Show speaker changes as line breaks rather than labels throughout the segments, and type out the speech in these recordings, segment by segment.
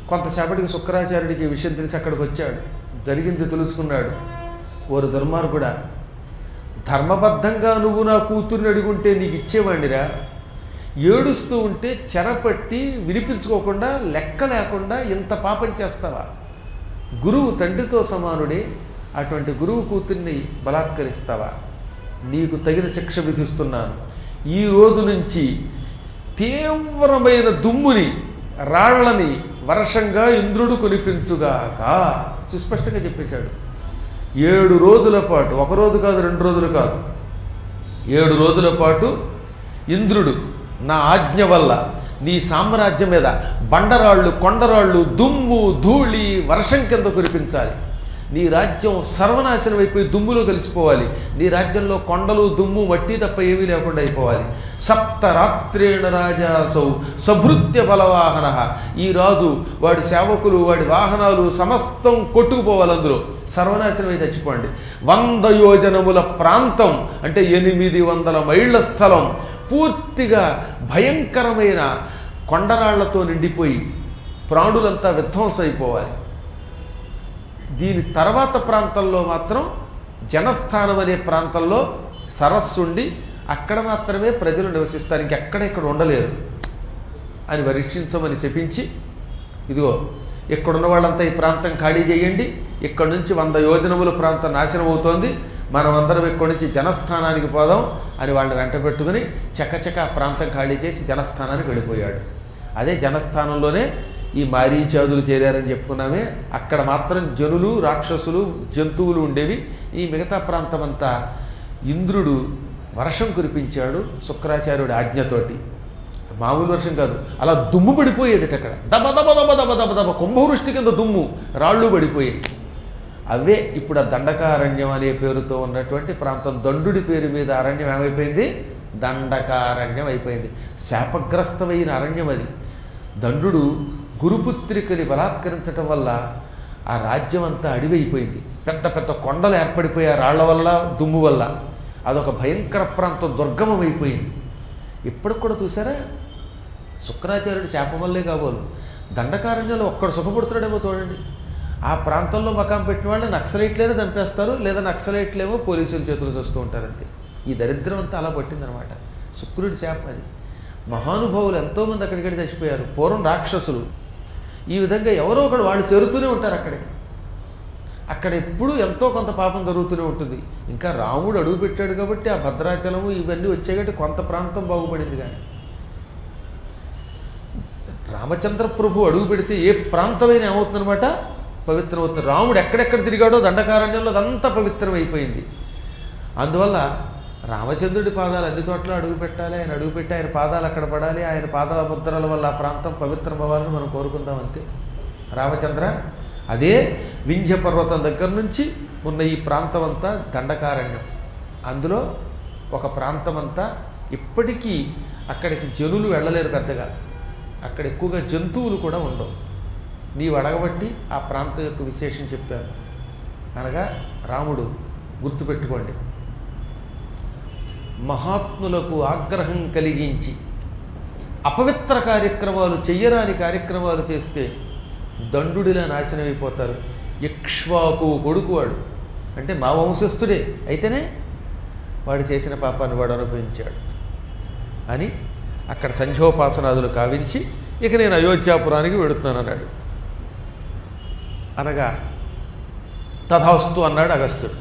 కొంతసేపటికి శుక్రాచార్యుడికి ఈ విషయం తెలిసి అక్కడికి వచ్చాడు జరిగింది తెలుసుకున్నాడు ఓరు దుర్మార్గుడా ధర్మబద్ధంగా నువ్వు నా కూతుర్ని అడుగుంటే నీకు ఇచ్చేవాడిరా ఏడుస్తూ ఉంటే చెరపట్టి వినిపించుకోకుండా లెక్క లేకుండా ఇంత పాపం చేస్తావా గురువు తండ్రితో సమానుడే అటువంటి గురువు కూతుర్ని బలాత్కరిస్తావా నీకు తగిన శిక్ష విధిస్తున్నాను ఈ రోజు నుంచి తీవ్రమైన దుమ్ముని రాళ్లని వర్షంగా ఇంద్రుడు కురిపించుగాక సుస్పష్టంగా చెప్పేశాడు ఏడు రోజుల పాటు ఒక రోజు కాదు రెండు రోజులు కాదు ఏడు రోజుల పాటు ఇంద్రుడు నా ఆజ్ఞ వల్ల నీ సామ్రాజ్యం మీద బండరాళ్ళు కొండరాళ్ళు దుమ్ము ధూళి వర్షం కింద కురిపించాలి నీ రాజ్యం సర్వనాశనం అయిపోయి దుమ్ములో కలిసిపోవాలి నీ రాజ్యంలో కొండలు దుమ్ము మట్టి తప్ప ఏమీ లేకుండా అయిపోవాలి సప్త రాత్రేణ రాజాసౌ సభృత్య బలవాహన ఈ రాజు వాడి సేవకులు వాడి వాహనాలు సమస్తం కొట్టుకుపోవాలి అందులో సర్వనాశనమై చచ్చిపోండి వంద యోజనముల ప్రాంతం అంటే ఎనిమిది వందల మైళ్ళ స్థలం పూర్తిగా భయంకరమైన కొండరాళ్లతో నిండిపోయి ప్రాణులంతా విధ్వంసం అయిపోవాలి దీని తర్వాత ప్రాంతంలో మాత్రం జనస్థానం అనే ప్రాంతంలో సరస్సు ఉండి అక్కడ మాత్రమే ప్రజలు నివసిస్తారు ఇంకెక్కడ ఇక్కడ ఉండలేరు అని పరీక్షించమని శపించి ఇదిగో ఇక్కడున్న వాళ్ళంతా ఈ ప్రాంతం ఖాళీ చేయండి ఇక్కడ నుంచి వంద యోజనముల ప్రాంతం నాశనం అవుతోంది మనమందరం ఇక్కడి నుంచి జనస్థానానికి పోదాం అని వాళ్ళని వెంట పెట్టుకుని చకచక ఆ ప్రాంతం ఖాళీ చేసి జనస్థానానికి వెళ్ళిపోయాడు అదే జనస్థానంలోనే ఈ మారీచాదులు చేరారని చెప్పుకున్నామే అక్కడ మాత్రం జనులు రాక్షసులు జంతువులు ఉండేవి ఈ మిగతా ప్రాంతం అంతా ఇంద్రుడు వర్షం కురిపించాడు శుక్రాచార్యుడి ఆజ్ఞతోటి మామూలు వర్షం కాదు అలా దుమ్ము పడిపోయేది అక్కడ దబ దబ దబ దబ దబ దబ కుంభవృష్టి కింద దుమ్ము రాళ్ళు పడిపోయాయి అవే ఇప్పుడు ఆ దండకారణ్యం అనే పేరుతో ఉన్నటువంటి ప్రాంతం దండుడి పేరు మీద అరణ్యం ఏమైపోయింది దండకారణ్యం అయిపోయింది శాపగ్రస్తమైన అరణ్యం అది దండుడు గురుపుత్రికని బలాత్కరించటం వల్ల ఆ రాజ్యం అంతా అడివైపోయింది పెద్ద పెద్ద కొండలు ఏర్పడిపోయి ఆ రాళ్ల వల్ల దుమ్ము వల్ల అదొక భయంకర ప్రాంతం దుర్గమం అయిపోయింది ఇప్పటికి కూడా చూసారా శుక్రాచార్యుడి శాపం వల్లే కాబోలు దండకారణ్యంలో ఒక్కడు సుఖపడుతున్నాడేమో చూడండి ఆ ప్రాంతంలో మకాం పెట్టిన వాళ్ళు నక్సలైట్లైనా చంపేస్తారు లేదా నక్సలైట్లేమో పోలీసుల చేతులు చూస్తూ ఉంటారంతే ఈ దరిద్రం అంతా అలా పట్టిందనమాట శుక్రుడి శాపం అది మహానుభావులు ఎంతోమంది అక్కడికి చచ్చిపోయారు పూర్వం రాక్షసులు ఈ విధంగా ఎవరో ఒకడు వాళ్ళు చేరుతూనే ఉంటారు అక్కడికి అక్కడ ఎప్పుడు ఎంతో కొంత పాపం జరుగుతూనే ఉంటుంది ఇంకా రాముడు అడుగు పెట్టాడు కాబట్టి ఆ భద్రాచలము ఇవన్నీ వచ్చాయి కాబట్టి కొంత ప్రాంతం బాగుపడింది కానీ రామచంద్ర ప్రభు అడుగు పెడితే ఏ ప్రాంతమైన ఏమవుతుందనమాట పవిత్రం అవుతుంది రాముడు ఎక్కడెక్కడ తిరిగాడో దండకారణ్యంలో అదంతా పవిత్రం అయిపోయింది అందువల్ల రామచంద్రుడి పాదాలు అన్ని చోట్ల అడుగు పెట్టాలి ఆయన అడుగు పెట్టి ఆయన పాదాలు అక్కడ పడాలి ఆయన పాద ముద్రల వల్ల ఆ ప్రాంతం పవిత్రం అవ్వాలని మనం కోరుకుందాం అంతే రామచంద్ర అదే వింధ్య పర్వతం దగ్గర నుంచి ఉన్న ఈ ప్రాంతం అంతా దండకారణ్యం అందులో ఒక ప్రాంతం అంతా ఇప్పటికీ అక్కడికి జనులు వెళ్ళలేరు పెద్దగా అక్కడ ఎక్కువగా జంతువులు కూడా ఉండవు నీవు అడగబట్టి ఆ ప్రాంతం యొక్క విశేషం చెప్పాను అనగా రాముడు గుర్తుపెట్టుకోండి మహాత్ములకు ఆగ్రహం కలిగించి అపవిత్ర కార్యక్రమాలు చెయ్యరాని కార్యక్రమాలు చేస్తే దండుడిలా నాశనం అయిపోతారు ఇక్ష్వాకు కొడుకు వాడు అంటే మా వంశస్థుడే అయితేనే వాడు చేసిన పాపాన్ని వాడు అనుభవించాడు అని అక్కడ సంధ్యోపాసనాదులు కావించి ఇక నేను అయోధ్యాపురానికి వెడుతున్నాను అన్నాడు అనగా తథాస్తు అన్నాడు అగస్త్యుడు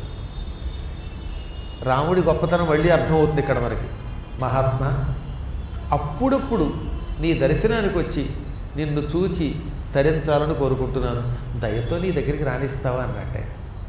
రాముడి గొప్పతనం మళ్ళీ అర్థమవుతుంది ఇక్కడ మనకి మహాత్మా అప్పుడప్పుడు నీ దర్శనానికి వచ్చి నిన్ను చూచి తరించాలని కోరుకుంటున్నాను దయతో నీ దగ్గరికి రాణిస్తావా అన్నట్టే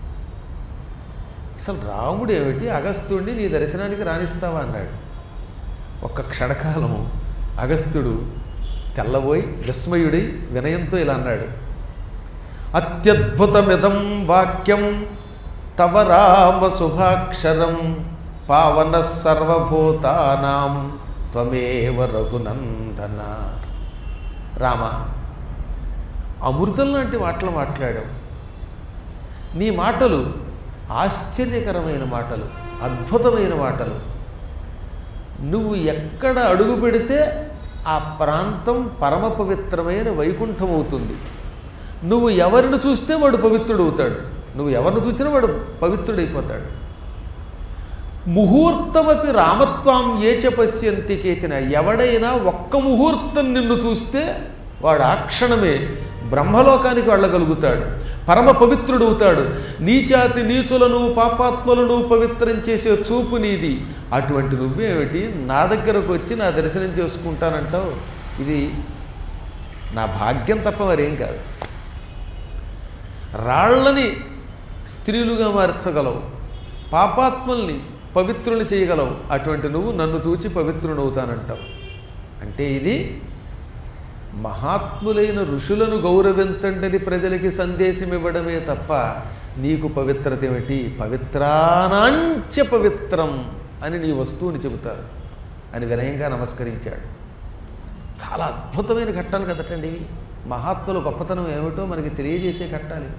అసలు రాముడు ఏమిటి అగస్త్యుడిని నీ దర్శనానికి రాణిస్తావా అన్నాడు ఒక్క క్షణకాలము అగస్త్యుడు తెల్లబోయి విస్మయుడి వినయంతో ఇలా అన్నాడు అత్యద్భుతమిదం వాక్యం తవ రామ శుభాక్షరం పావన సర్వభూతానాం త్వమేవ రఘునందన రామ అమృతం లాంటి మాటలు మాట్లాడావు నీ మాటలు ఆశ్చర్యకరమైన మాటలు అద్భుతమైన మాటలు నువ్వు ఎక్కడ అడుగు పెడితే ఆ ప్రాంతం పరమ పవిత్రమైన వైకుంఠం అవుతుంది నువ్వు ఎవరిని చూస్తే వాడు పవిత్రుడు అవుతాడు నువ్వు ఎవరిని చూసినా వాడు పవిత్రుడైపోతాడు ముహూర్తమపి రామత్వం ఏచ పశ్యంతి కేచిన ఎవడైనా ఒక్క ముహూర్తం నిన్ను చూస్తే వాడు ఆ క్షణమే బ్రహ్మలోకానికి వెళ్ళగలుగుతాడు పరమ పవిత్రుడు అవుతాడు నీచాతి నీచులను పాపాత్మలను పవిత్రం చేసే చూపు నీది అటువంటి నువ్వేమిటి నా దగ్గరకు వచ్చి నా దర్శనం చేసుకుంటానంటావు ఇది నా భాగ్యం తప్ప మరేం కాదు రాళ్ళని స్త్రీలుగా మార్చగలవు పాపాత్మల్ని పవిత్రుని చేయగలవు అటువంటి నువ్వు నన్ను చూచి పవిత్రునవుతానంటావు అంటే ఇది మహాత్ములైన ఋషులను గౌరవించండి ప్రజలకి సందేశం ఇవ్వడమే తప్ప నీకు పవిత్రత ఏమిటి పవిత్రానాంచ పవిత్రం అని నీ వస్తువుని చెబుతారు అని వినయంగా నమస్కరించాడు చాలా అద్భుతమైన ఘట్టాలు కదటండి ఇవి మహాత్ముల గొప్పతనం ఏమిటో మనకి తెలియజేసే ఘట్టాలు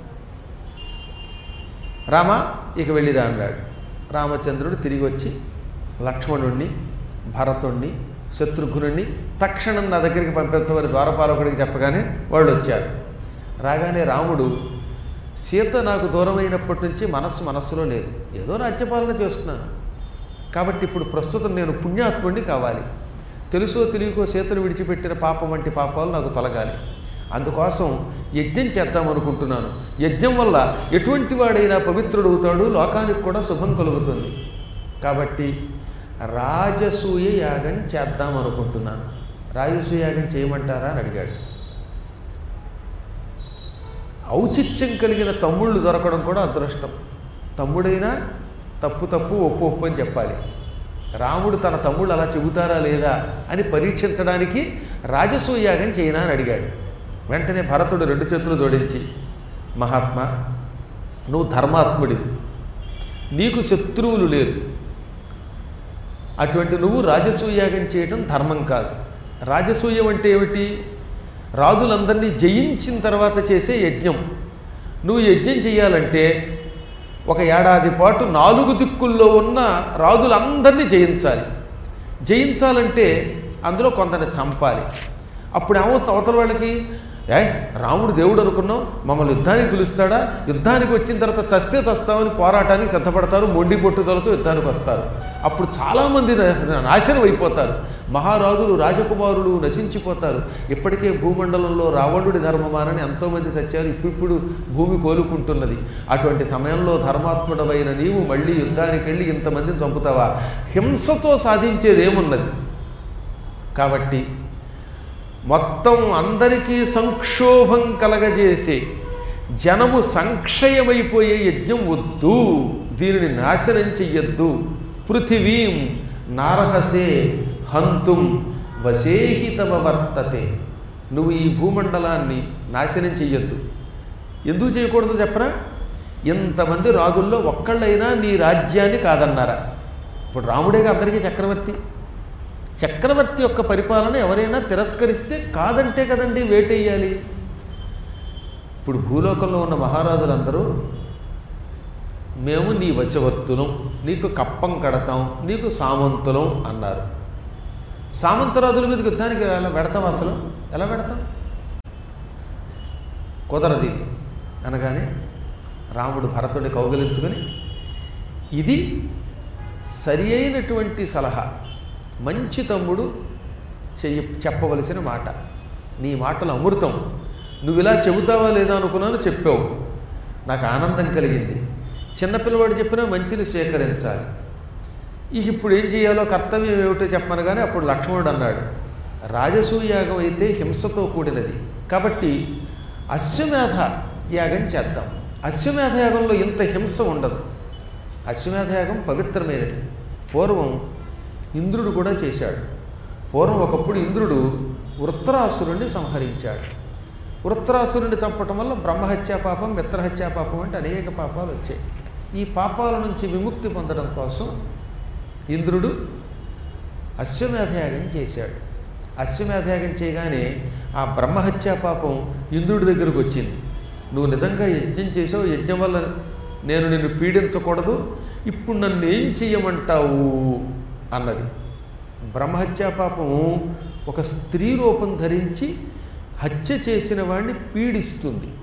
రామ ఇక వెళ్ళిరా అన్నాడు రామచంద్రుడు తిరిగి వచ్చి లక్ష్మణుణ్ణి భరతుణ్ణి శత్రుఘ్నుణ్ణి తక్షణం నా దగ్గరికి పంపించమని ద్వారపాలకుడికి చెప్పగానే వాళ్ళు వచ్చారు రాగానే రాముడు సీత నాకు దూరమైనప్పటి నుంచి మనస్సు మనస్సులో లేదు ఏదో రాజ్యపాలన చేస్తున్నాను కాబట్టి ఇప్పుడు ప్రస్తుతం నేను పుణ్యాత్ముడిని కావాలి తెలుసో తెలియకో సీతను విడిచిపెట్టిన పాపం వంటి పాపాలు నాకు తొలగాలి అందుకోసం యజ్ఞం చేద్దామనుకుంటున్నాను యజ్ఞం వల్ల ఎటువంటి వాడైనా పవిత్రుడవుతాడు లోకానికి కూడా శుభం కలుగుతుంది కాబట్టి రాజసూయ యాగం చేద్దామనుకుంటున్నాను రాజసూయ యాగం చేయమంటారా అని అడిగాడు ఔచిత్యం కలిగిన తమ్ముళ్ళు దొరకడం కూడా అదృష్టం తమ్ముడైనా తప్పు తప్పు ఒప్పు ఒప్పు అని చెప్పాలి రాముడు తన తమ్ముళ్ళు అలా చెబుతారా లేదా అని పరీక్షించడానికి రాజసూయాగం చేయనా అని అడిగాడు వెంటనే భరతుడు రెండు చేతులు జోడించి మహాత్మా నువ్వు ధర్మాత్ముడివి నీకు శత్రువులు లేరు అటువంటి నువ్వు రాజసూయాగం చేయటం ధర్మం కాదు రాజసూయం అంటే ఏమిటి రాజులందరినీ జయించిన తర్వాత చేసే యజ్ఞం నువ్వు యజ్ఞం చేయాలంటే ఒక ఏడాది పాటు నాలుగు దిక్కుల్లో ఉన్న రాజులందరినీ జయించాలి జయించాలంటే అందులో కొంతని చంపాలి అప్పుడు ఏమవుతుంది అవతల వాళ్ళకి ఏ రాముడు దేవుడు అనుకున్నాం మమ్మల్ని యుద్ధానికి పిలుస్తాడా యుద్ధానికి వచ్చిన తర్వాత చస్తే చస్తామని పోరాటానికి సిద్ధపడతారు మొండి పొట్టుదలతో యుద్ధానికి వస్తారు అప్పుడు చాలామంది నాశ- నాశనం అయిపోతారు మహారాజులు రాజకుమారులు నశించిపోతారు ఇప్పటికే భూమండలంలో రావణుడి ధర్మమానని ఎంతోమంది చచ్చారు ఇప్పుడు భూమి కోలుకుంటున్నది అటువంటి సమయంలో ధర్మాత్ముడమైన నీవు మళ్ళీ యుద్ధానికి వెళ్ళి ఇంతమందిని చంపుతావా హింసతో సాధించేది ఏమున్నది కాబట్టి మొత్తం అందరికీ సంక్షోభం కలగజేసే జనము సంక్షయమైపోయే యజ్ఞం వద్దు దీనిని నాశనం చెయ్యొద్దు పృథివీం నారహసే హంతుం వశేహితమ వర్తతే నువ్వు ఈ భూమండలాన్ని నాశనం చెయ్యొద్దు ఎందుకు చేయకూడదు చెప్పరా ఇంతమంది రాజుల్లో ఒక్కళ్ళైనా నీ రాజ్యాన్ని కాదన్నారా ఇప్పుడు రాముడేగా అందరికీ చక్రవర్తి చక్రవర్తి యొక్క పరిపాలన ఎవరైనా తిరస్కరిస్తే కాదంటే కదండి వేటేయాలి ఇప్పుడు భూలోకంలో ఉన్న మహారాజులందరూ మేము నీ వశవర్తులం నీకు కప్పం కడతాం నీకు సామంతులం అన్నారు సామంతరాజుల మీదకి యుద్ధానికి ఎలా పెడతాం అసలు ఎలా పెడతాం కుదరదు ఇది అనగానే రాముడు భరతుడిని కౌగిలించుకొని ఇది సరి అయినటువంటి సలహా మంచి తమ్ముడు చెయ్య చెప్పవలసిన మాట నీ మాటలు అమృతం నువ్వు ఇలా చెబుతావా లేదా అనుకున్నాను చెప్పావు నాకు ఆనందం కలిగింది చిన్నపిల్లవాడు చెప్పినా మంచిని స్వీకరించాలి ఇక ఇప్పుడు ఏం చేయాలో కర్తవ్యం ఏమిటో చెప్పనగానే అప్పుడు లక్ష్మణుడు అన్నాడు రాజసూయాగం అయితే హింసతో కూడినది కాబట్టి అశ్వమేధ యాగం చేద్దాం అశ్వమేధ యాగంలో ఇంత హింస ఉండదు అశ్వమేధ యాగం పవిత్రమైనది పూర్వం ఇంద్రుడు కూడా చేశాడు పూర్వం ఒకప్పుడు ఇంద్రుడు వృత్రాసురుణ్ణి సంహరించాడు వృత్రాసురుణ్ణి చంపటం వల్ల బ్రహ్మహత్యా పాపం మిత్రహత్యా పాపం అంటే అనేక పాపాలు వచ్చాయి ఈ పాపాల నుంచి విముక్తి పొందడం కోసం ఇంద్రుడు అశ్వమేధయాగం చేశాడు అశ్వమేధయాగం చేయగానే ఆ బ్రహ్మహత్యా పాపం ఇంద్రుడి దగ్గరకు వచ్చింది నువ్వు నిజంగా యజ్ఞం చేసావు యజ్ఞం వల్ల నేను నిన్ను పీడించకూడదు ఇప్పుడు నన్ను ఏం చెయ్యమంటావు అన్నది బ్రహ్మహత్యా పాపము ఒక స్త్రీ రూపం ధరించి హత్య చేసిన వాడిని పీడిస్తుంది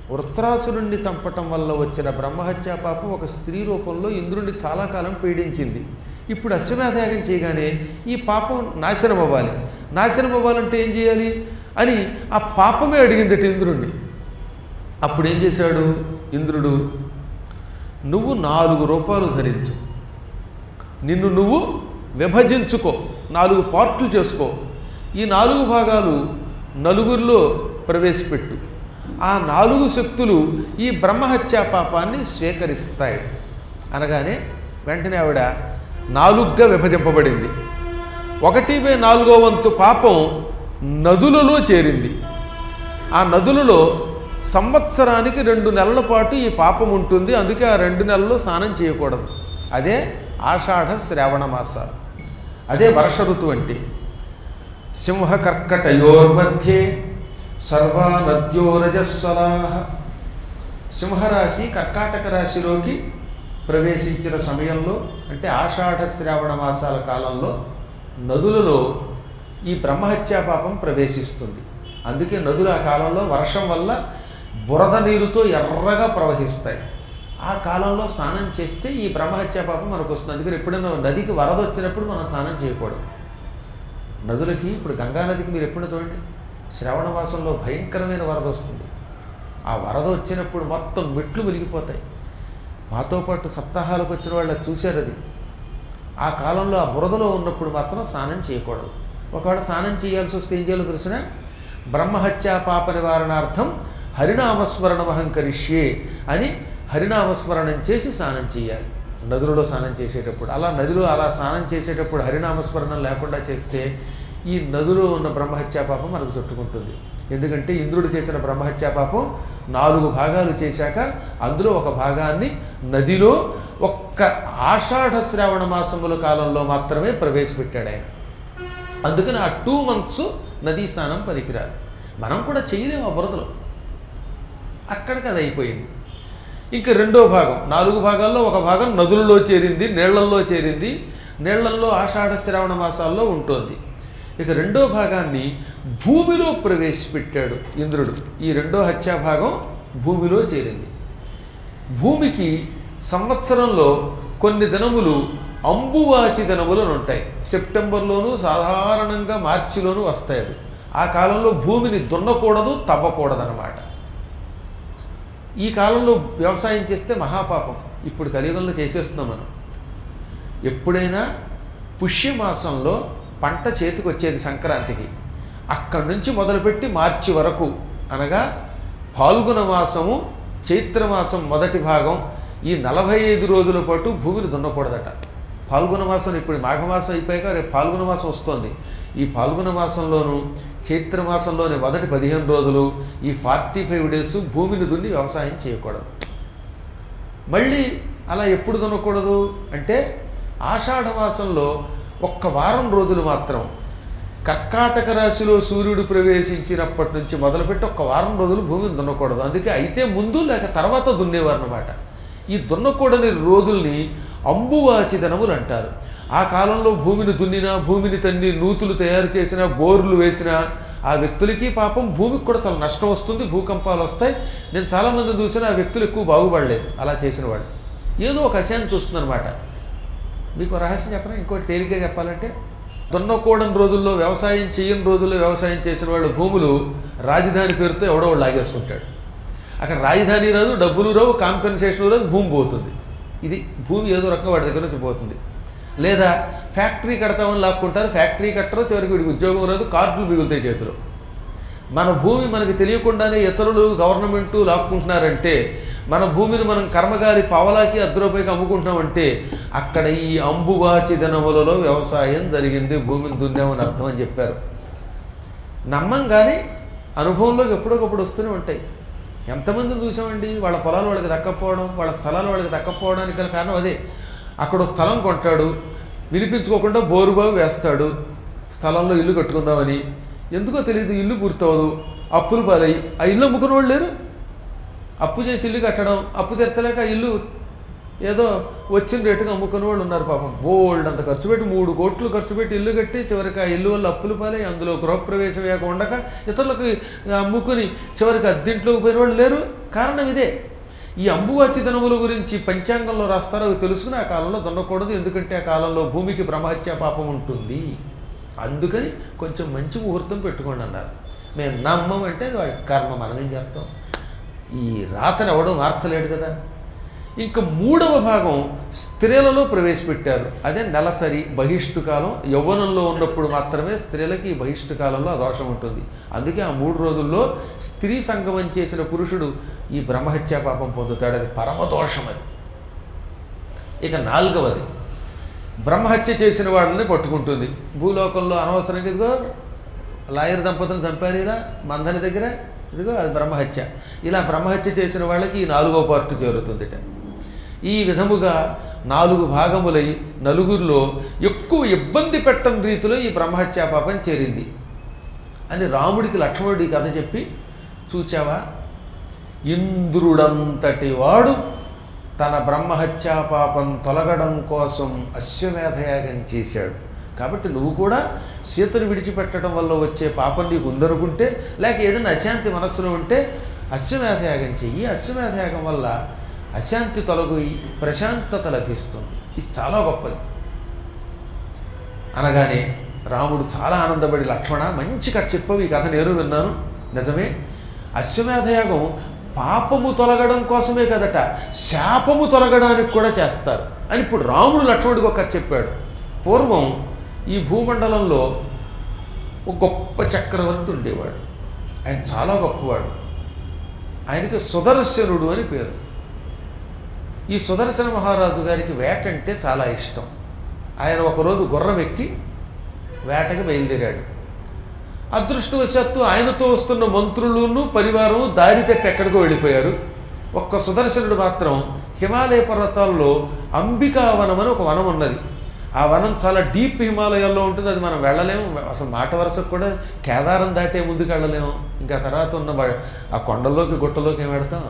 వృత్రాసురుణ్ణి చంపటం వల్ల వచ్చిన బ్రహ్మహత్యా పాపం ఒక స్త్రీ రూపంలో ఇంద్రుణ్ణి చాలా కాలం పీడించింది ఇప్పుడు అశ్వమేధయాగం చేయగానే ఈ పాపం నాశనం అవ్వాలి నాశనం అవ్వాలంటే ఏం చేయాలి అని ఆ పాపమే అడిగిందట ఇంద్రుణ్ణి అప్పుడు ఏం చేశాడు ఇంద్రుడు నువ్వు నాలుగు రూపాయలు ధరించు నిన్ను నువ్వు విభజించుకో నాలుగు పార్ట్లు చేసుకో ఈ నాలుగు భాగాలు నలుగురిలో ప్రవేశపెట్టు ఆ నాలుగు శక్తులు ఈ బ్రహ్మహత్యా పాపాన్ని స్వీకరిస్తాయి అనగానే వెంటనే ఆవిడ నాలుగుగా విభజింపబడింది ఒకటి బై నాలుగో వంతు పాపం నదులలో చేరింది ఆ నదులలో సంవత్సరానికి రెండు నెలల పాటు ఈ పాపం ఉంటుంది అందుకే ఆ రెండు నెలల్లో స్నానం చేయకూడదు అదే ఆషాఢ శ్రావణ మాసాలు అదే వర్ష ఋతువు అంటే సింహకర్కటయోర్మధ్యే సర్వా నద్యో రజస్వలాహ సింహరాశి కర్కాటక రాశిలోకి ప్రవేశించిన సమయంలో అంటే ఆషాఢ శ్రావణ మాసాల కాలంలో నదులలో ఈ బ్రహ్మహత్యా పాపం ప్రవేశిస్తుంది అందుకే నదులు ఆ కాలంలో వర్షం వల్ల బురద నీరుతో ఎర్రగా ప్రవహిస్తాయి ఆ కాలంలో స్నానం చేస్తే ఈ బ్రహ్మహత్యా పాపం మనకు వస్తుంది అందుకని ఎప్పుడైనా నదికి వరద వచ్చినప్పుడు మనం స్నానం చేయకూడదు నదులకి ఇప్పుడు గంగా నదికి మీరు ఎప్పుడు చూడండి శ్రావణ మాసంలో భయంకరమైన వరద వస్తుంది ఆ వరద వచ్చినప్పుడు మొత్తం మెట్లు వెలిగిపోతాయి మాతో పాటు సప్తాహాలకు వచ్చిన వాళ్ళు అది చూశారు అది ఆ కాలంలో ఆ బురదలో ఉన్నప్పుడు మాత్రం స్నానం చేయకూడదు ఒకవేళ స్నానం చేయాల్సి వస్తే ఏం చేయాలో తెలిసిన బ్రహ్మహత్యా పాప నివారణార్థం హరినామస్మరణం అహంకరిష్యే అని హరినామస్మరణం చేసి స్నానం చేయాలి నదులలో స్నానం చేసేటప్పుడు అలా నదిలో అలా స్నానం చేసేటప్పుడు హరినామస్మరణం లేకుండా చేస్తే ఈ నదిలో ఉన్న బ్రహ్మహత్యా పాపం మనకు చుట్టుకుంటుంది ఎందుకంటే ఇంద్రుడు చేసిన బ్రహ్మహత్యా పాపం నాలుగు భాగాలు చేశాక అందులో ఒక భాగాన్ని నదిలో ఒక్క ఆషాఢ శ్రావణ మాసముల కాలంలో మాత్రమే ప్రవేశపెట్టాడు ఆయన అందుకని ఆ టూ మంత్స్ నదీ స్నానం పనికిరాదు మనం కూడా చేయలేము ఆ బురదలో అక్కడికి అది అయిపోయింది ఇంకా రెండో భాగం నాలుగు భాగాల్లో ఒక భాగం నదులలో చేరింది నీళ్లల్లో చేరింది నీళ్లల్లో ఆషాఢ శ్రావణ మాసాల్లో ఉంటుంది ఇక రెండో భాగాన్ని భూమిలో ప్రవేశపెట్టాడు ఇంద్రుడు ఈ రెండో హత్యా భాగం భూమిలో చేరింది భూమికి సంవత్సరంలో కొన్ని దినములు అంబువాచి దినములు అని ఉంటాయి సెప్టెంబర్లోనూ సాధారణంగా మార్చిలోనూ వస్తాయి అవి ఆ కాలంలో భూమిని దున్నకూడదు తవ్వకూడదు అనమాట ఈ కాలంలో వ్యవసాయం చేస్తే మహాపాపం ఇప్పుడు కలియుగంలో చేసేస్తున్నాం మనం ఎప్పుడైనా పుష్యమాసంలో పంట చేతికి వచ్చేది సంక్రాంతికి అక్కడి నుంచి మొదలుపెట్టి మార్చి వరకు అనగా పాల్గొన మాసము చైత్రమాసం మొదటి భాగం ఈ నలభై ఐదు రోజుల పాటు భూమిని దున్నకూడదట పాల్గొన మాసం ఇప్పుడు మాఘమాసం అయిపోయాక రేపు పాల్గొన మాసం వస్తుంది ఈ పాల్గొన మాసంలోను చైత్రమాసంలోని మొదటి పదిహేను రోజులు ఈ ఫార్టీ ఫైవ్ డేస్ భూమిని దున్ని వ్యవసాయం చేయకూడదు మళ్ళీ అలా ఎప్పుడు దున్నకూడదు అంటే ఆషాఢ మాసంలో ఒక్క వారం రోజులు మాత్రం కర్కాటక రాశిలో సూర్యుడు ప్రవేశించినప్పటి నుంచి మొదలుపెట్టి ఒక్క వారం రోజులు భూమిని దున్నకూడదు అందుకే అయితే ముందు లేక తర్వాత దున్నేవారు అనమాట ఈ దున్నకూడని రోజుల్ని అంబువాచి దినములు అంటారు ఆ కాలంలో భూమిని దున్నినా భూమిని తన్ని నూతులు తయారు చేసినా బోర్లు వేసినా ఆ వ్యక్తులకి పాపం భూమికి కూడా చాలా నష్టం వస్తుంది భూకంపాలు వస్తాయి నేను చాలామంది చూసిన ఆ వ్యక్తులు ఎక్కువ బాగుపడలేదు అలా చేసిన వాళ్ళు ఏదో ఒక అశాంతి వస్తుందన్నమాట మీకు ఒక రహస్యం చెప్పనా ఇంకోటి తేలిగ్గా చెప్పాలంటే దున్నకూడని రోజుల్లో వ్యవసాయం చేయని రోజుల్లో వ్యవసాయం చేసిన వాళ్ళు భూములు రాజధాని పేరుతో ఎవడో వాళ్ళు లాగేసుకుంటాడు అక్కడ రాజధాని రాదు డబ్బులు రావు కాంపెన్సేషన్ రాదు భూమి పోతుంది ఇది భూమి ఏదో రకంగా వాడి దగ్గర నుంచి పోతుంది లేదా ఫ్యాక్టరీ కడతామని లాక్కుంటారు ఫ్యాక్టరీ కట్టరు చివరికి వీడికి ఉద్యోగం రాదు కార్డులు మిగులుతాయి చేతిలో మన భూమి మనకి తెలియకుండానే ఇతరులు గవర్నమెంటు లాక్కుంటున్నారంటే మన భూమిని మనం కర్మగారి పావలాకి అర్ధ రూపాయికి అమ్ముకుంటున్నామంటే అక్కడ ఈ అంబువాచి దినములలో వ్యవసాయం జరిగింది భూమిని దున్నామని అర్థం అని చెప్పారు నమ్మం కానీ అనుభవంలోకి ఎప్పుడొకప్పుడు వస్తూనే ఉంటాయి ఎంతమందిని చూసామండి వాళ్ళ పొలాలు వాళ్ళకి దక్కపోవడం వాళ్ళ స్థలాలు వాళ్ళకి దక్కపోవడానికి గల కారణం అదే అక్కడ ఓ స్థలం కొంటాడు వినిపించుకోకుండా బోరుబావి వేస్తాడు స్థలంలో ఇల్లు కట్టుకుందామని ఎందుకో తెలియదు ఇల్లు పూర్తవదు అప్పులు పాలై ఆ ఇల్లు అమ్ముకున్న వాళ్ళు లేరు అప్పు చేసి ఇల్లు కట్టడం అప్పు తీర్చలేక ఆ ఇల్లు ఏదో వచ్చిన రేటుగా అమ్ముకునే వాళ్ళు ఉన్నారు పాపం బోల్డ్ అంత ఖర్చు పెట్టి మూడు కోట్లు ఖర్చు పెట్టి ఇల్లు కట్టి చివరికి ఆ ఇల్లు వల్ల అప్పులు పాలై అందులో గృహప్రవేశం వేయక ఉండక ఇతరులకు అమ్ముకుని చివరికి అద్దెంట్లోకి పోయిన వాళ్ళు లేరు కారణం ఇదే ఈ అంబువాచి దినముల గురించి పంచాంగంలో రాస్తారో అవి తెలుసుకుని ఆ కాలంలో దున్నకూడదు ఎందుకంటే ఆ కాలంలో భూమికి బ్రహ్మహత్య పాపం ఉంటుంది అందుకని కొంచెం మంచి ముహూర్తం పెట్టుకోండి అన్నారు మేము నమ్మం అంటే అది వాడి కర్మ మనం ఏం చేస్తాం ఈ రాతను ఎవడో మార్చలేడు కదా ఇంకా మూడవ భాగం స్త్రీలలో ప్రవేశపెట్టారు అదే నెలసరి బహిష్టు కాలం యవ్వనంలో ఉన్నప్పుడు మాత్రమే స్త్రీలకి ఈ బహిష్టు కాలంలో ఆ దోషం ఉంటుంది అందుకే ఆ మూడు రోజుల్లో స్త్రీ సంగమం చేసిన పురుషుడు ఈ బ్రహ్మహత్యా పాపం పొందుతాడు అది పరమదోషం అది ఇక నాలుగవది బ్రహ్మహత్య చేసిన వాళ్ళని పట్టుకుంటుంది భూలోకంలో అనవసరంగా ఇదిగో లాయర్ దంపతులను చంపారు ఇలా మందని దగ్గర ఇదిగో అది బ్రహ్మహత్య ఇలా బ్రహ్మహత్య చేసిన వాళ్ళకి ఈ నాలుగో పార్టు చేరుతుందిట ఈ విధముగా నాలుగు భాగములై నలుగురిలో ఎక్కువ ఇబ్బంది పెట్టని రీతిలో ఈ బ్రహ్మహత్యా పాపం చేరింది అని రాముడికి లక్ష్మణుడి కథ చెప్పి చూచావా ఇంద్రుడంతటి వాడు తన బ్రహ్మహత్యా పాపం తొలగడం కోసం అశ్వమేధయాగం చేశాడు కాబట్టి నువ్వు కూడా సీతను విడిచిపెట్టడం వల్ల వచ్చే పాపం నీకు ఉందనుకుంటే లేక ఏదైనా అశాంతి మనస్సులో ఉంటే అశ్వమేధయాగం చెయ్యి అశ్వమేధయాగం వల్ల అశాంతి తొలగి ప్రశాంతత లభిస్తుంది ఇది చాలా గొప్పది అనగానే రాముడు చాలా ఆనందపడి లక్ష్మణ మంచి కథ చెప్పవు ఈ కథ నేను విన్నాను నిజమే అశ్వమేధయాగం పాపము తొలగడం కోసమే కదట శాపము తొలగడానికి కూడా చేస్తారు అని ఇప్పుడు రాముడు లక్ష్మణుడికి ఒక కథ చెప్పాడు పూర్వం ఈ భూమండలంలో ఒక గొప్ప చక్రవర్తి ఉండేవాడు ఆయన చాలా గొప్పవాడు ఆయనకి సుదర్శనుడు అని పేరు ఈ సుదర్శన మహారాజు గారికి వేట అంటే చాలా ఇష్టం ఆయన ఒకరోజు గుర్రం ఎక్కి వేటకి బయలుదేరాడు అదృష్టవశాత్తు ఆయనతో వస్తున్న మంత్రులను పరివారం దారి తప్పి ఎక్కడికో వెళ్ళిపోయారు ఒక్క సుదర్శనుడు మాత్రం హిమాలయ పర్వతాల్లో అంబికావనం అని ఒక వనం ఉన్నది ఆ వనం చాలా డీప్ హిమాలయాల్లో ఉంటుంది అది మనం వెళ్ళలేము అసలు మాట వరుసకు కూడా కేదారం దాటే ముందుకు వెళ్ళలేము ఇంకా తర్వాత ఉన్న వా- ఆ కొండల్లోకి గుట్టలోకి ఏం పెడతాం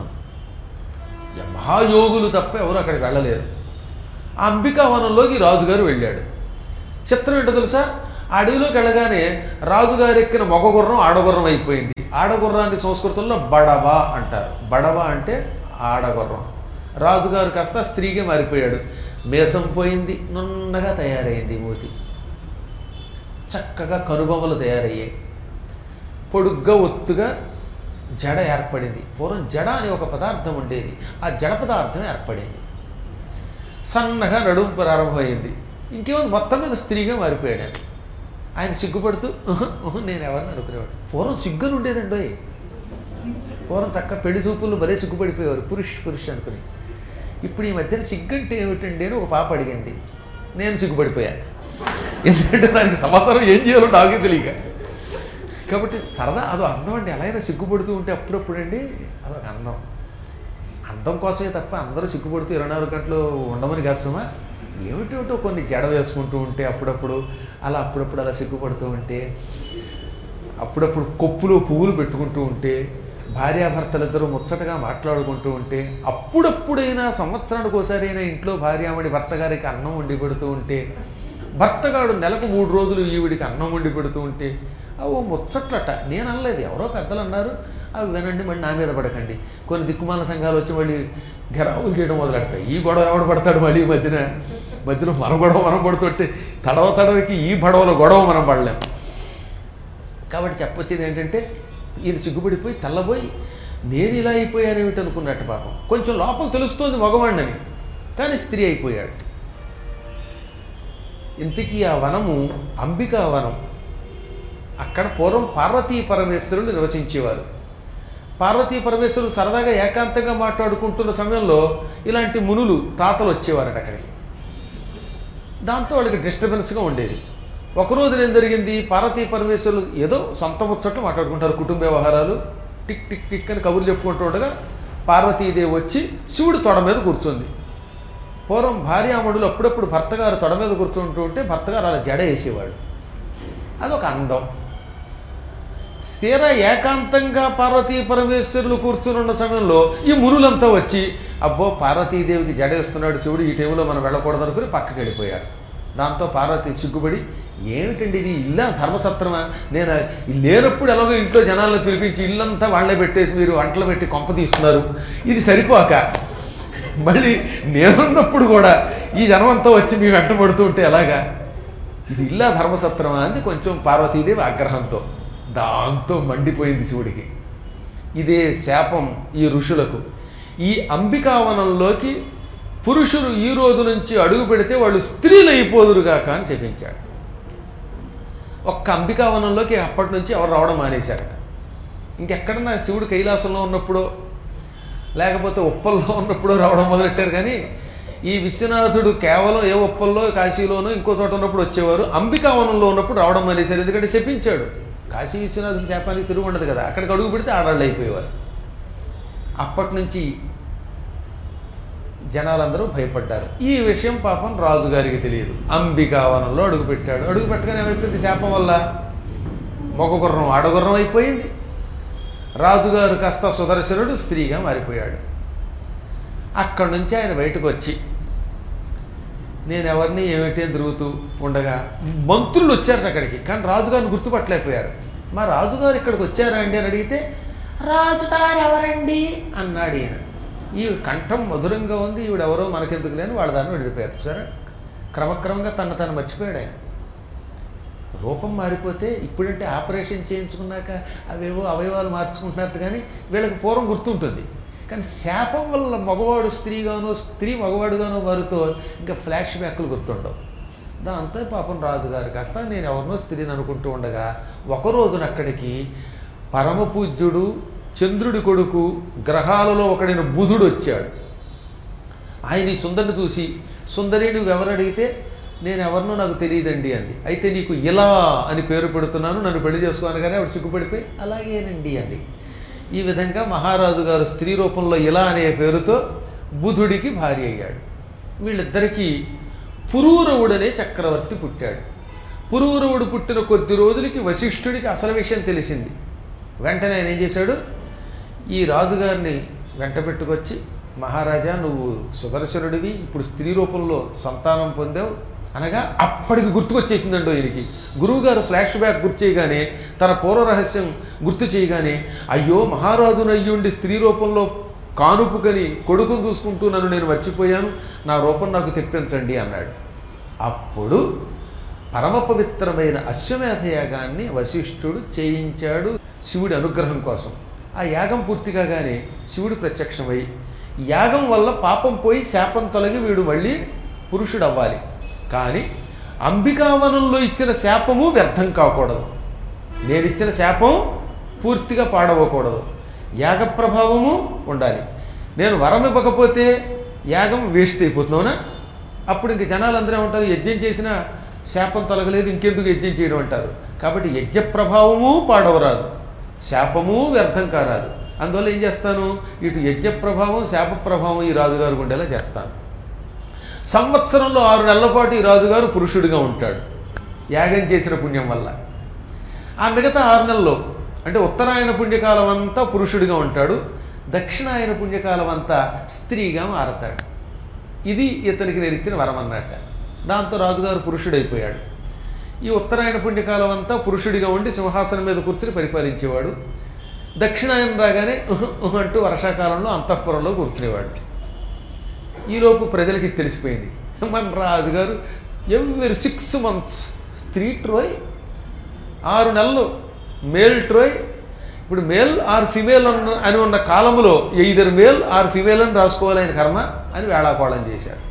ఈ మహాయోగులు తప్ప ఎవరు అక్కడికి వెళ్ళలేరు ఆ అంబికావనంలోకి రాజుగారు వెళ్ళాడు చిత్రం ఏంటో తెలుసా ఆ అడవిలోకి వెళ్ళగానే రాజుగారు ఎక్కిన మగ గుర్రం ఆడగుర్రం అయిపోయింది ఆడగుర్రాన్ని సంస్కృతంలో బడవ అంటారు బడవ అంటే ఆడగుర్రం రాజుగారు కాస్త స్త్రీగా మారిపోయాడు మేసం పోయింది నున్నగా తయారైంది మూతి చక్కగా కనుబొమ్మలు తయారయ్యాయి పొడుగ్గా ఒత్తుగా జడ ఏర్పడింది పూర్వం జడ అనే ఒక పదార్థం ఉండేది ఆ జడ పదార్థం ఏర్పడింది సన్నగా నడుము ప్రారంభమైంది ఇంకేముంది మొత్తం మీద స్త్రీగా మారిపోయాడు ఆయన ఆయన సిగ్గుపడుతూ "ఉహు, ఉహు, నేను ఎవరిని అనుకునేవాడు పూర్వం సిగ్గులు ఉండేదండి పూర్వం చక్క పెళ్లి చూపులు భలే సిగ్గుపడిపోయేవారు పురుష్ పురుష్ అనుకుని ఇప్పుడు ఈ మధ్యన సిగ్గంటే ఏమిటండి అని ఒక పాప అడిగింది నేను సిగ్గుపడిపోయాను ఎందుకంటే దానికి సమాధానం ఏం చేయాలో నాకే తెలియక కాబట్టి సరదా అదో అందం అండి ఎలా అయినా సిగ్గుపడుతూ ఉంటే అప్పుడప్పుడు అండి అదొక అందం అందం కోసమే తప్ప అందరూ సిగ్గుపడుతూ ఇరవై నాలుగు గంటలు ఉండమని కాసమా ఏమిటేమిటో కొన్ని జడ వేసుకుంటూ ఉంటే అప్పుడప్పుడు అలా అప్పుడప్పుడు అలా సిగ్గుపడుతూ ఉంటే అప్పుడప్పుడు కొప్పులో పువ్వులు పెట్టుకుంటూ ఉంటే భార్యాభర్తలిద్దరూ ముచ్చటగా మాట్లాడుకుంటూ ఉంటే అప్పుడప్పుడైనా సంవత్సరానికి ఒకసారైనా ఇంట్లో భార్యామణి భర్త గారికి అన్నం వండి పెడుతూ ఉంటే భర్తగాడు నెలకు మూడు రోజులు ఈవిడికి అన్నం వండి పెడుతూ ఉంటే అవి ఓ ముచ్చట్లట నేను అనలేదు ఎవరో పెద్దలు అన్నారు అవి వినండి మళ్ళీ నా మీద పడకండి కొన్ని దిక్కుమాల సంఘాలు వచ్చి మళ్ళీ గెరావులు చేయడం మొదలెడతాయి ఈ గొడవ ఎవడు పడతాడు మళ్ళీ ఈ మధ్యన మధ్యలో మన గొడవ మనం పడుతుంటే తడవ తడవకి ఈ పడవల గొడవ మనం పడలేం కాబట్టి చెప్పొచ్చేది ఏంటంటే ఈయన సిగ్గుపడిపోయి తెల్లబోయి నేను ఇలా అయిపోయాను ఏమిటి అనుకున్నట్టు పాపం కొంచెం లోపల తెలుస్తోంది మగవాడిని కానీ స్త్రీ అయిపోయాడు ఇంతకీ ఆ వనము అంబికా వనం అక్కడ పూర్వం పార్వతీ పరమేశ్వరులు నివసించేవారు పార్వతీ పరమేశ్వరులు సరదాగా ఏకాంతంగా మాట్లాడుకుంటున్న సమయంలో ఇలాంటి మునులు తాతలు వచ్చేవారట అక్కడికి దాంతో వాళ్ళకి డిస్టర్బెన్స్గా ఉండేది ఒకరోజు ఏం జరిగింది పార్వతీ పరమేశ్వరులు ఏదో సొంత ముచ్చట్లు మాట్లాడుకుంటారు కుటుంబ వ్యవహారాలు టిక్ టిక్ టిక్ అని కబుర్లు చెప్పుకుంటూ ఉండగా పార్వతీదేవి వచ్చి శివుడు తొడ మీద కూర్చుంది పూర్వం భార్యామణులు అప్పుడప్పుడు భర్తగారు తొడ మీద కూర్చుంటూ ఉంటే భర్తగారు అలా జడ వేసేవాడు అదొక అందం స్థిర ఏకాంతంగా పార్వతీ పరమేశ్వరులు కూర్చునున్న సమయంలో ఈ మునులంతా వచ్చి అబ్బో పార్వతీదేవికి జడేస్తున్నాడు శివుడు ఈ టైంలో మనం వెళ్ళకూడదు అనుకుని పక్కకి వెళ్ళిపోయారు దాంతో పార్వతి సిగ్గుపడి ఏమిటండి ఇది ఇల్లా ధర్మసత్రమా నేను లేనప్పుడు ఎలాగో ఇంట్లో జనాలను పిలిపించి ఇల్లంతా వాళ్ళే పెట్టేసి మీరు వంటలు పెట్టి కొంప తీస్తున్నారు ఇది సరిపోక మళ్ళీ నేనున్నప్పుడు కూడా ఈ జనమంతా వచ్చి మీ వెంట పడుతూ ఉంటే ఎలాగా ఇది ఇల్లా ధర్మసత్రమా అని కొంచెం పార్వతీదేవి ఆగ్రహంతో దాంతో మండిపోయింది శివుడికి ఇదే శాపం ఈ ఋషులకు ఈ అంబికావనంలోకి పురుషులు ఈ రోజు నుంచి అడుగు పెడితే వాళ్ళు స్త్రీలు అయిపోదురుగాక అని చెప్పించాడు ఒక్క అంబికావనంలోకి అప్పటి నుంచి ఎవరు రావడం మానేశారట ఇంకెక్కడన్నా శివుడు కైలాసంలో ఉన్నప్పుడో లేకపోతే ఉప్పల్లో ఉన్నప్పుడు రావడం మొదలెట్టారు కానీ ఈ విశ్వనాథుడు కేవలం ఏ ఉప్పల్లో కాశీలోనో ఇంకో చోట ఉన్నప్పుడు వచ్చేవారు అంబికావనంలో ఉన్నప్పుడు రావడం మానేశారు ఎందుకంటే శపించాడు కాశీ విశ్వనాథుడి శాపానికి తిరుగు ఉండదు కదా అక్కడికి అడుగు పెడితే ఆడాళ్ళు అయిపోయేవారు అప్పటి నుంచి జనాలందరూ భయపడ్డారు ఈ విషయం పాపం రాజుగారికి తెలియదు అంబికావనంలో అడుగు పెట్టాడు అడుగు పెట్టగానే ఏమైపోయింది శాపం వల్ల మొగ గుర్రం ఆడగుర్రం అయిపోయింది రాజుగారు కాస్త సుదర్శనుడు స్త్రీగా మారిపోయాడు అక్కడి నుంచి ఆయన బయటకు వచ్చి నేను ఎవరిని ఏమిటి అని తిరుగుతూ ఉండగా మంత్రులు వచ్చారు అక్కడికి కానీ రాజుగారిని గుర్తుపట్టలేకపోయారు మా రాజుగారు ఇక్కడికి వచ్చారా అండి అని అడిగితే రాజుగారు ఎవరండి అన్నాడు ఈయన ఈ కంఠం మధురంగా ఉంది ఈవిడెవరో మనకెందుకు లేని వాళ్ళ దాన్ని వెళ్ళిపోయారు సరే క్రమక్రమంగా తను తను మర్చిపోయాడు ఆయన రూపం మారిపోతే ఇప్పుడంటే ఆపరేషన్ చేయించుకున్నాక అవేవో అవయవాలు మార్చుకుంటున్నారు కానీ వీళ్ళకి పూర్వం గుర్తుంటుంది కానీ శాపం వల్ల మగవాడు స్త్రీగానో స్త్రీ మగవాడుగానో వారితో ఇంకా ఫ్లాష్ బ్యాక్లు గుర్తుండవు దాంతో పాపం రాజుగారు కాస్త నేను ఎవరినో స్త్రీని అనుకుంటూ ఉండగా ఒక రోజున అక్కడికి పరమ పూజ్యుడు చంద్రుడి కొడుకు గ్రహాలలో ఒకడైన బుధుడు వచ్చాడు ఆయన ఈ సుందరిని చూసి సుందరి నువ్వు ఎవరు అడిగితే నేను ఎవరినో నాకు తెలియదండి అంది అయితే నీకు ఇలా అని పేరు పెడుతున్నాను నన్ను పెళ్లి చేసుకోను కానీ ఆవిడ సిగ్గుపడిపోయి అలాగేనండి అంది ఈ విధంగా మహారాజు గారు స్త్రీ రూపంలో ఇలా అనే పేరుతో బుధుడికి భార్య అయ్యాడు వీళ్ళిద్దరికీ పురూరవుడనే చక్రవర్తి పుట్టాడు పురూరవుడు పుట్టిన కొద్ది రోజులకి వశిష్ఠుడికి అసలు విషయం తెలిసింది వెంటనే ఆయన ఏం చేశాడు ఈ రాజుగారిని వెంట పెట్టుకొచ్చి మహారాజా నువ్వు సుదర్శనుడివి ఇప్పుడు స్త్రీ రూపంలో సంతానం పొందావు అనగా అప్పటికి గుర్తుకొచ్చేసిందండో ఈయనకి గురువుగారు ఫ్లాష్ బ్యాక్ గుర్తు చేయగానే తన పూర్వ రహస్యం గుర్తు చేయగానే అయ్యో మహారాజును అయ్యుండి స్త్రీ రూపంలో కానుపుకని కొడుకును చూసుకుంటూ నన్ను నేను మర్చిపోయాను నా రూపం నాకు తెప్పించండి అన్నాడు అప్పుడు పరమ పవిత్రమైన అశ్వమేధ యాగాన్ని వశిష్ఠుడు చేయించాడు శివుడి అనుగ్రహం కోసం ఆ యాగం పూర్తి కాగానే శివుడు ప్రత్యక్షమై యాగం వల్ల పాపం పోయి శాపం తొలగి వీడు మళ్ళీ పురుషుడు అవ్వాలి కానీ అంబికావనంలో ఇచ్చిన శాపము వ్యర్థం కాకూడదు నేను ఇచ్చిన శాపం పూర్తిగా పాడవకూడదు యాగ ప్రభావము ఉండాలి నేను వరం ఇవ్వకపోతే యాగం వేస్ట్ అయిపోతున్నావునా అప్పుడు ఇంక జనాలందరూ ఏమంటారు యజ్ఞం చేసినా శాపం తొలగలేదు ఇంకెందుకు యజ్ఞం చేయడం అంటారు కాబట్టి యజ్ఞ ప్రభావము పాడవరాదు శాపము వ్యర్థం కారాదు అందువల్ల ఏం చేస్తాను ఇటు యజ్ఞ ప్రభావం శాప ప్రభావం ఈ రాజుగారు ఉండేలా చేస్తాను సంవత్సరంలో ఆరు నెలల పాటు ఈ రాజుగారు పురుషుడిగా ఉంటాడు యాగం చేసిన పుణ్యం వల్ల ఆ మిగతా ఆరు నెలల్లో అంటే ఉత్తరాయణ పుణ్యకాలం అంతా పురుషుడిగా ఉంటాడు దక్షిణాయన పుణ్యకాలం అంతా స్త్రీగా మారతాడు ఇది ఇతనికి నేను ఇచ్చిన వరం అన్నట్ట దాంతో రాజుగారు పురుషుడైపోయాడు ఈ ఉత్తరాయణ పుణ్యకాలం అంతా పురుషుడిగా ఉండి సింహాసనం మీద కూర్చుని పరిపాలించేవాడు దక్షిణాయనం రాగానే ఉహు ఉహు అంటూ వర్షాకాలంలో అంతఃపురంలో కూర్చునేవాడు ఈలోపు ప్రజలకి ఇది తెలిసిపోయింది మన రాజుగారు ఎవ్రీ సిక్స్ మంత్స్ స్త్రీ ట్రోయ్ ఆరు నెలలు మేల్ ట్రోయ్ ఇప్పుడు మేల్ ఆర్ ఫిమేల్ అన్న అని ఉన్న కాలంలో ఇద్దరు మేల్ ఆర్ ఫిమేల్ అని రాసుకోవాలి ఆయన కర్మ అని వేళాకోళం చేశారు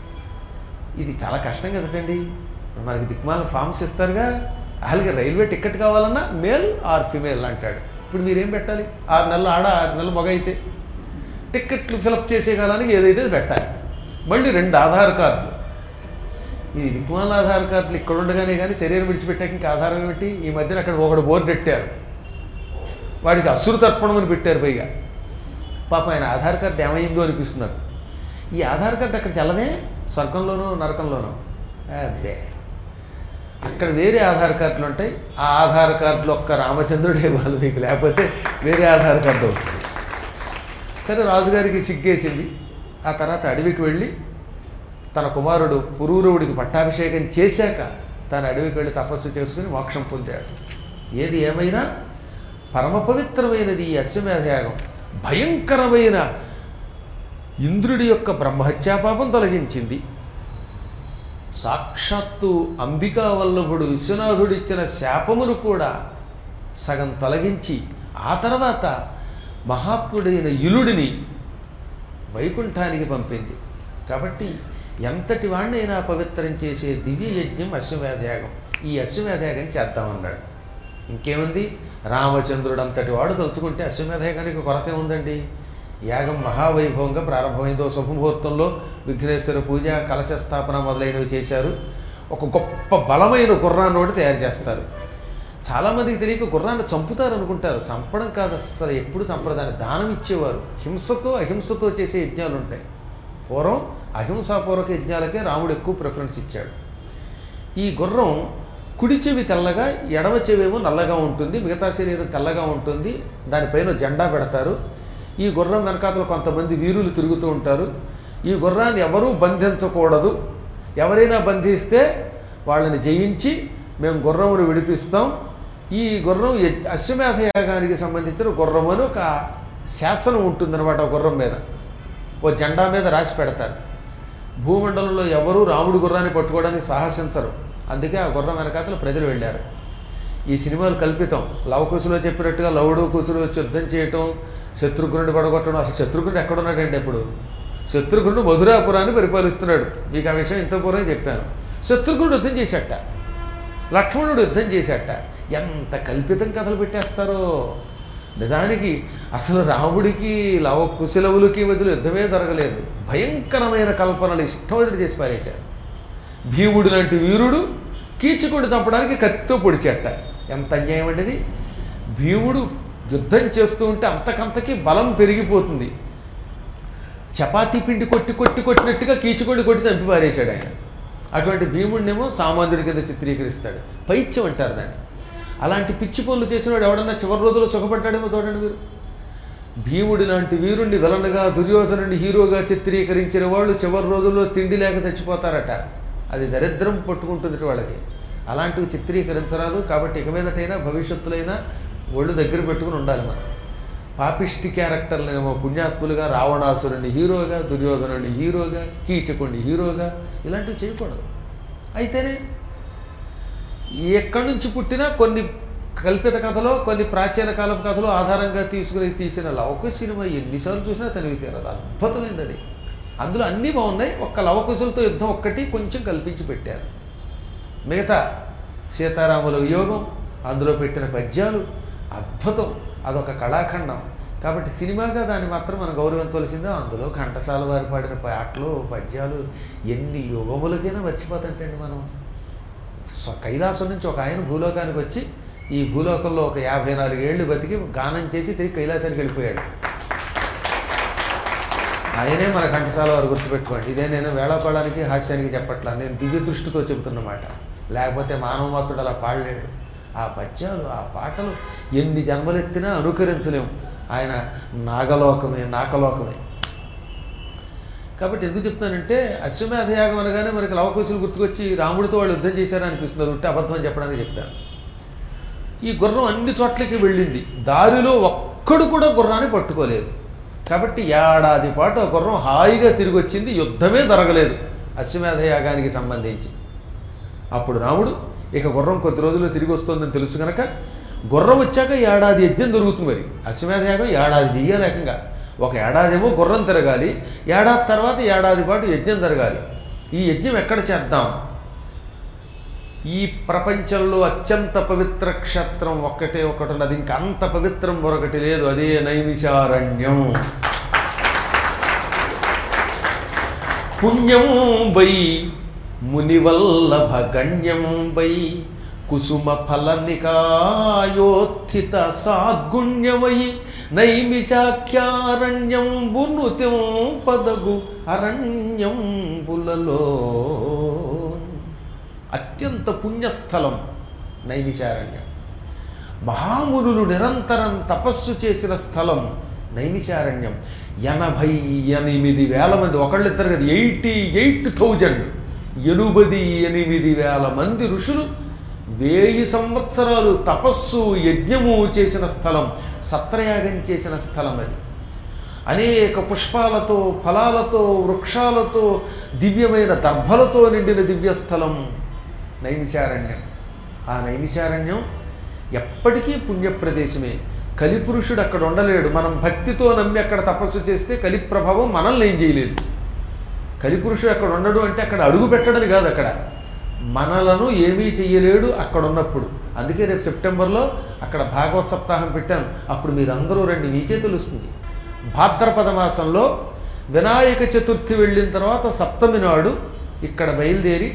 ఇది చాలా కష్టం కదండి మనకి దిక్మాల ఫామ్స్ ఇస్తారుగా అలాగే రైల్వే టికెట్ కావాలన్నా మేల్ ఆర్ ఫిమేల్ అంటాడు ఇప్పుడు మీరేం పెట్టాలి ఆరు నెలలు ఆడ ఆరు నెలలు మగ అయితే టిక్కెట్లు ఫిలప్ చేసే కాలానికి ఏదైతే అది పెట్టాలి మళ్ళీ రెండు ఆధార్ కార్డులు ఈ దిక్మాల ఆధార్ కార్డులు ఇక్కడ ఉండగానే కానీ శరీరం విడిచిపెట్టాక ఇంకా ఆధారం ఏమిటి ఈ మధ్యన అక్కడ ఒకడు బోర్డు పెట్టారు వాడికి అసురు తర్పణం అని పెట్టారు పైగా పాప ఆయన ఆధార్ కార్డు ఏమైందో అనిపిస్తున్నారు ఈ ఆధార్ కార్డు అక్కడ చల్లదే స్వర్గంలోనూ నరకంలోనూ అదే అక్కడ వేరే ఆధార్ కార్డులు ఉంటాయి ఆ ఆధార్ కార్డులు ఒక్క రామచంద్రుడే వాళ్ళు మీకు లేకపోతే వేరే ఆధార్ కార్డు అవుతుంది సరే రాజుగారికి సిగ్గేసింది ఆ తర్వాత అడవికి వెళ్ళి తన కుమారుడు పురూరవుడికి పట్టాభిషేకం చేశాక తన అడవికి వెళ్ళి తపస్సు చేసుకుని మోక్షం పొందాడు ఏది ఏమైనా పరమ పవిత్రమైనది ఈ అశ్వమేధయాగం భయంకరమైన ఇంద్రుడి యొక్క బ్రహ్మహత్యాపాపం తొలగించింది సాక్షాత్తు అంబికా వల్లభుడు విశ్వనాథుడు ఇచ్చిన శాపమును కూడా సగం తొలగించి ఆ తర్వాత మహాత్ముడైన ఇలుడిని వైకుంఠానికి పంపింది కాబట్టి ఎంతటి వాణ్ణైనా పవిత్రం చేసే దివ్య యజ్ఞం అశ్వమేధయాగం ఈ అశ్వమేధయాగం చేద్దామన్నాడు ఇంకేముంది రామచంద్రుడు అంతటి వాడు తలుచుకుంటే అశ్వమేధయాగానికి కొరత ఉందండి యాగం మహావైభవంగా ప్రారంభమైందో శుభముహూర్తంలో విఘ్నేశ్వర పూజ కలశ స్థాపన మొదలైనవి చేశారు ఒక గొప్ప బలమైన గుర్రాన్ని ఒకటి తయారు చేస్తారు చాలామందికి తెలియక గుర్రాన్ని చంపుతారు అనుకుంటారు చంపడం కాదు అస్సలు ఎప్పుడు చంపరు దాన్ని దానం ఇచ్చేవారు హింసతో అహింసతో చేసే యజ్ఞాలు ఉంటాయి పూర్వం అహింసాపూర్వక యజ్ఞాలకే రాముడు ఎక్కువ ప్రిఫరెన్స్ ఇచ్చాడు ఈ గుర్రం కుడి చెవి తెల్లగా ఎడమ చెవేమో నల్లగా ఉంటుంది మిగతా శరీరం తెల్లగా ఉంటుంది దానిపైన జెండా పెడతారు ఈ గుర్రం వెనకాతలు కొంతమంది వీరులు తిరుగుతూ ఉంటారు ఈ గుర్రాన్ని ఎవరూ బంధించకూడదు ఎవరైనా బంధిస్తే వాళ్ళని జయించి మేము గుర్రమును విడిపిస్తాం ఈ గుర్రం యజ్- అశ్వమేధ యాగానికి సంబంధించిన గుర్రం అని ఒక శాసనం ఉంటుందన్నమాట ఆ గుర్రం మీద ఓ జెండా మీద రాసి పెడతారు భూమండలంలో ఎవరూ రాముడి గుర్రాన్ని పట్టుకోవడానికి సాహసించరు అందుకే ఆ గుర్రం వెనకాతలు ప్రజలు వెళ్ళారు ఈ సినిమాలు కల్పితం లవకుశలో చెప్పినట్టుగా లవుడు కుశులు వచ్చి యుద్ధం చేయటం శత్రుఘ్నుడిని పడగొట్టడం అసలు శత్రుఘ్నుడు ఎక్కడున్నాడండి ఇప్పుడు శత్రుఘ్నుడు మధురాపురాన్ని పరిపాలిస్తున్నాడు మీకు ఆ విషయం ఇంత పూర్వం చెప్పాను శత్రుఘ్నుడు యుద్ధం చేశాట లక్ష్మణుడు యుద్ధం చేశాట ఎంత కల్పితం కథలు పెట్టేస్తారో నిజానికి అసలు రాముడికి లవ కుశలవులకి మధ్యలో యుద్ధమే జరగలేదు భయంకరమైన కల్పనలు ఇష్టమైనట్టు చేసి పారేశారు భీముడు లాంటి వీరుడు కీచుకుని చంపడానికి కత్తితో పొడిచేట ఎంత అన్యాయం అండి ఇది భీముడు యుద్ధం చేస్తూ ఉంటే అంతకంతకి బలం పెరిగిపోతుంది చపాతీ పిండి కొట్టి కొట్టి కొట్టినట్టుగా కీచుకొని కొట్టి చంపి పారేశాడు ఆయన అటువంటి భీముడినేమో సామాన్యుడి కింద చిత్రీకరిస్తాడు పైత్యం అంటారు దాన్ని అలాంటి పిచ్చి పనులు చేసినవాడు ఎవడన్నా చివరి రోజుల్లో సుఖపడ్డాడేమో చూడండి మీరు భీముడి లాంటి వీరుణ్ణి విలన్గా దుర్యోధనుని హీరోగా చిత్రీకరించిన వాళ్ళు చివరి రోజుల్లో తిండి లేక చచ్చిపోతారట అది దరిద్రం పట్టుకుంటుంది వాళ్ళకి అలాంటివి చిత్రీకరించరాదు కాబట్టి ఇక మీదటైనా భవిష్యత్తులైనా ఒళ్ళు దగ్గర పెట్టుకుని ఉండాలి మనం పాపిష్టి క్యారెక్టర్లనేమో పుణ్యాత్ములుగా రావణాసురుని హీరోగా దుర్యోధనుని హీరోగా కీచకుడిని హీరోగా ఇలాంటివి చేయకూడదు అయితేనే ఎక్కడి నుంచి పుట్టినా కొన్ని కల్పిత కథలో కొన్ని ప్రాచీన కాలపు కథలు ఆధారంగా తీసుకుని తీసిన లవకుశ సినిమా ఎన్నిసార్లు చూసినా తనివి తీరదు అద్భుతమైనది అది అందులో అన్నీ బాగున్నాయి ఒక్క లవకుశులతో యుద్ధం ఒక్కటి కొంచెం కల్పించి పెట్టారు మిగతా సీతారాముల యోగం అందులో పెట్టిన పద్యాలు అద్భుతం అదొక కళాఖండం కాబట్టి సినిమాగా దాన్ని మాత్రం మనం గౌరవించవలసిందే అందులో ఘంటసాల వారి పాడిన పాటలు పద్యాలు ఎన్ని యుగములకైనా మర్చిపోతుంటండి మనం స్వ- కైలాసం నుంచి ఒక ఆయన భూలోకానికి వచ్చి ఈ భూలోకంలో ఒక యాభై నాలుగేళ్లు బతికి గానం చేసి తిరిగి కైలాసానికి వెళ్ళిపోయాడు ఆయనే మన ఘంటసాల వారు గుర్తుపెట్టుకోండి ఇదే నేను వేళాకోళానికి హాస్యానికి చెప్పట్లా నేను దివ్య దృష్టితో చెబుతున్నమాట లేకపోతే మానవ మాత్రుడు అలా పాడలేడు ఆ పద్యాలు ఆ పాటలు ఎన్ని జన్మలెత్తినా అనుకరించలేము ఆయన నాగలోకమే నాకలోకమే కాబట్టి ఎందుకు చెప్తానంటే అశ్వమేధ యాగం అనగానే మనకి లవకుశులు గుర్తుకొచ్చి రాముడితో వాళ్ళు యుద్ధం చేశారని అనిపిస్తుంది అది ఉంటే అబద్ధం అని చెప్పడానికి చెప్తాను ఈ గుర్రం అన్ని చోట్లకి వెళ్ళింది దారిలో ఒక్కడు కూడా గుర్రాన్ని పట్టుకోలేదు కాబట్టి ఏడాది పాటు ఆ గుర్రం హాయిగా తిరిగి వచ్చింది యుద్ధమే జరగలేదు అశ్వమేధ యాగానికి సంబంధించి అప్పుడు రాముడు ఇక గుర్రం కొద్ది రోజుల్లో తిరిగి వస్తుందని తెలుసు కనుక గుర్రం వచ్చాక ఏడాది యజ్ఞం దొరుకుతుంది మరి అశ్వమేధ యాగం ఏడాది చెయ్యాలి ఏకంగా ఒక ఏడాదేమో గుర్రం తిరగాలి ఏడాది తర్వాత ఏడాది పాటు యజ్ఞం జరగాలి ఈ యజ్ఞం ఎక్కడ చేద్దాం ఈ ప్రపంచంలో అత్యంత పవిత్ర క్షేత్రం ఒక్కటే ఒకటి ఉన్నది ఇంకా అంత పవిత్రం మరొకటి లేదు అదే నైమిషారణ్యం పుణ్యం వై మునివల్లభ గణ్యం వై కుసుమ ఫలనికాయోత్థిత సాద్గుణ్యమై నైమిషాఖ్యారణ్యం బునుతిం పదగు అరణ్యం బులలో అత్యంత పుణ్యస్థలం నైమిశారణ్యం మహామునులు నిరంతరం తపస్సు చేసిన స్థలం నైమిశారణ్యం ఎనభై ఎనిమిది వేల మంది ఒకళ్ళిద్దరు కదా ఎయిటీ ఎయిట్ థౌజండ్ ఎనుబది ఎనిమిది వేల మంది ఋషులు వేయి సంవత్సరాలు తపస్సు యజ్ఞము చేసిన స్థలం సత్రయాగం చేసిన స్థలం అది అనేక పుష్పాలతో ఫలాలతో వృక్షాలతో దివ్యమైన దర్భలతో నిండిన దివ్యస్థలం నైమిశారణ్యం ఆ నైమిశారణ్యం ఎప్పటికీ పుణ్యప్రదేశమే కలిపురుషుడు అక్కడ ఉండలేడు మనం భక్తితో నమ్మి అక్కడ తపస్సు చేస్తే కలి ప్రభావం మనల్ని ఏం చేయలేదు కలిపురుషుడు అక్కడ ఉండడు అంటే అక్కడ అడుగు పెట్టడని కాదు అక్కడ మనలను ఏమీ చెయ్యలేడు అక్కడ ఉన్నప్పుడు అందుకే రేపు సెప్టెంబర్లో అక్కడ భాగవత్ సప్తాహం పెట్టాను అప్పుడు మీరందరూ రండి మీకే తెలుస్తుంది భాద్రపద మాసంలో వినాయక చతుర్థి వెళ్ళిన తర్వాత సప్తమి నాడు ఇక్కడ బయలుదేరి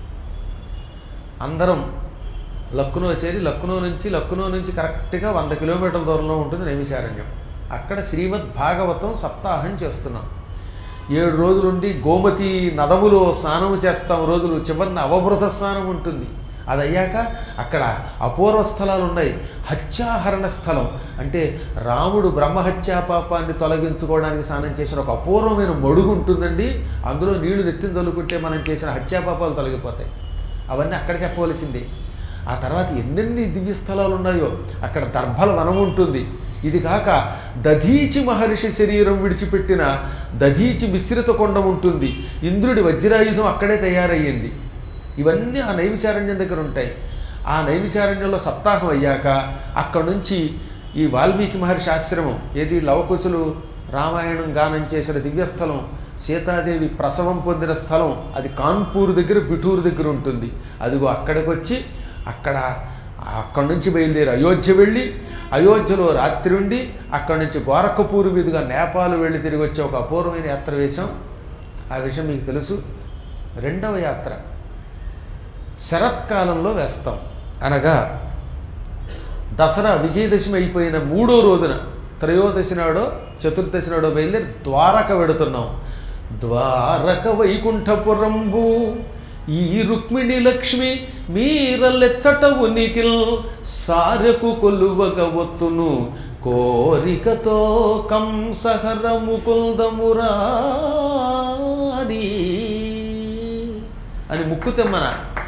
అందరం లక్నో చేరి లక్నో నుంచి లక్నో నుంచి కరెక్ట్గా వంద కిలోమీటర్ల దూరంలో ఉంటుంది నైమిశారణ్యం అక్కడ శ్రీమద్ భాగవతం సప్తాహం చేస్తున్నాం ఏడు రోజులుండి గోమతి నదములో స్నానం చేస్తాం రోజులు చివరిన అవబృత స్నానం ఉంటుంది అది అయ్యాక అక్కడ అపూర్వ స్థలాలు ఉన్నాయి హత్యాహరణ స్థలం అంటే రాముడు బ్రహ్మహత్యా పాపాన్ని తొలగించుకోవడానికి స్నానం చేసిన ఒక అపూర్వమైన మడుగు ఉంటుందండి అందులో నీళ్లు నెత్తిన తొలుకుంటే మనం చేసిన హత్యా పాపాలు తొలగిపోతాయి అవన్నీ అక్కడ చెప్పవలసిందే ఆ తర్వాత ఎన్నెన్ని దివ్య స్థలాలు ఉన్నాయో అక్కడ దర్భల వనం ఉంటుంది ఇది కాక దధీచి మహర్షి శరీరం విడిచిపెట్టిన దధీచి మిశ్రిత కొండ ఉంటుంది ఇంద్రుడి వజ్రాయుధం అక్కడే తయారయ్యింది ఇవన్నీ ఆ నైమిశారణ్యం దగ్గర ఉంటాయి ఆ నైమిశారణ్యంలో సప్తాహం అయ్యాక అక్కడ నుంచి ఈ వాల్మీకి మహర్షి ఆశ్రమం ఏది లవకుశులు రామాయణం గానం చేసిన దివ్యస్థలం సీతాదేవి ప్రసవం పొందిన స్థలం అది కాన్పూర్ దగ్గర బిఠూరు దగ్గర ఉంటుంది అదిగో అక్కడికి వచ్చి అక్కడ అక్కడి నుంచి బయలుదేరి అయోధ్య వెళ్ళి అయోధ్యలో రాత్రి ఉండి అక్కడి నుంచి గోరఖపూర్ మీదుగా నేపాల్ వెళ్ళి తిరిగి వచ్చే ఒక అపూర్వమైన యాత్ర వేశాం ఆ విషయం మీకు తెలుసు రెండవ యాత్ర శరత్కాలంలో వేస్తాం అనగా దసరా విజయదశమి అయిపోయిన మూడో రోజున త్రయోదశి నాడో చతుర్దశి నాడో బయలుదేరి ద్వారక వెడుతున్నాం ద్వారక వైకుంఠపురంబు ఈ రుక్మిణి లక్ష్మి మీరలెచ్చట ఉనికిల్ సారెకు కొలువగ ఒత్తును కోరికతో కంసహరము కుల్దమురారి అని ముక్కు తెమ్మన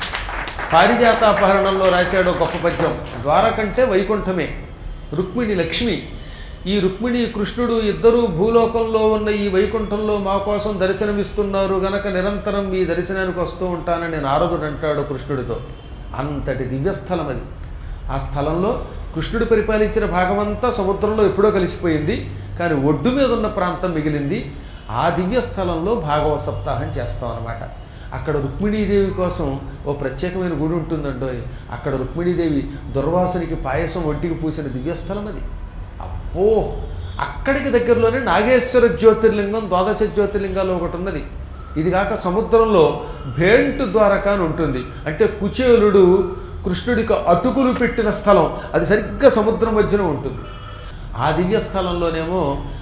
పారిజాతాపహరణంలో రాశాడు గొప్ప పద్యం ద్వారకంటే వైకుంఠమే రుక్మిణి లక్ష్మి ఈ రుక్మిణి కృష్ణుడు ఇద్దరూ భూలోకంలో ఉన్న ఈ వైకుంఠంలో మా కోసం దర్శనమిస్తున్నారు గనక నిరంతరం మీ దర్శనానికి వస్తూ ఉంటానని నారదుడు అంటాడు కృష్ణుడితో అంతటి దివ్యస్థలం అది ఆ స్థలంలో కృష్ణుడు పరిపాలించిన భాగమంతా సముద్రంలో ఎప్పుడో కలిసిపోయింది కానీ ఒడ్డు మీద ఉన్న ప్రాంతం మిగిలింది ఆ దివ్య స్థలంలో భాగవత సప్తాహం చేస్తాం అన్నమాట అక్కడ రుక్మిణీదేవి కోసం ఓ ప్రత్యేకమైన గుడి ఉంటుందండోయ్ అక్కడ రుక్మిణీదేవి దుర్వాసునికి పాయసం ఒంటికి పూసిన దివ్యస్థలం అది అబ్బో అక్కడికి దగ్గరలోనే నాగేశ్వర జ్యోతిర్లింగం ద్వాదశ జ్యోతిర్లింగాలు ఒకటి ఉన్నది ఇది కాక సముద్రంలో భేంటు ద్వారక అని ఉంటుంది అంటే కుచేలుడు కృష్ణుడికి అటుకులు పెట్టిన స్థలం అది సరిగ్గా సముద్రం మధ్యన ఉంటుంది ఆ దివ్య స్థలంలోనేమో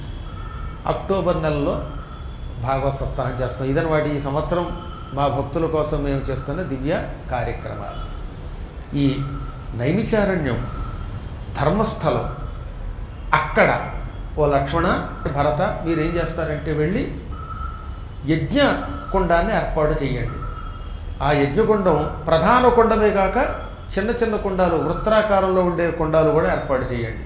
అక్టోబర్ నెలలో భాగవత సప్తాహం చేస్తాం ఇదనమాట ఈ సంవత్సరం మా భక్తుల కోసం మేము చేస్తున్న దివ్య కార్యక్రమాలు ఈ నైమిశారణ్యం ధర్మస్థలం అక్కడ ఓ లక్ష్మణ భరత మీరేం చేస్తారంటే వెళ్ళి యజ్ఞ కుండాన్ని ఏర్పాటు చేయండి ఆ యజ్ఞకుండం ప్రధాన కుండమే కాక చిన్న చిన్న కుండాలు వృత్తాకారంలో ఉండే కుండాలు కూడా ఏర్పాటు చేయండి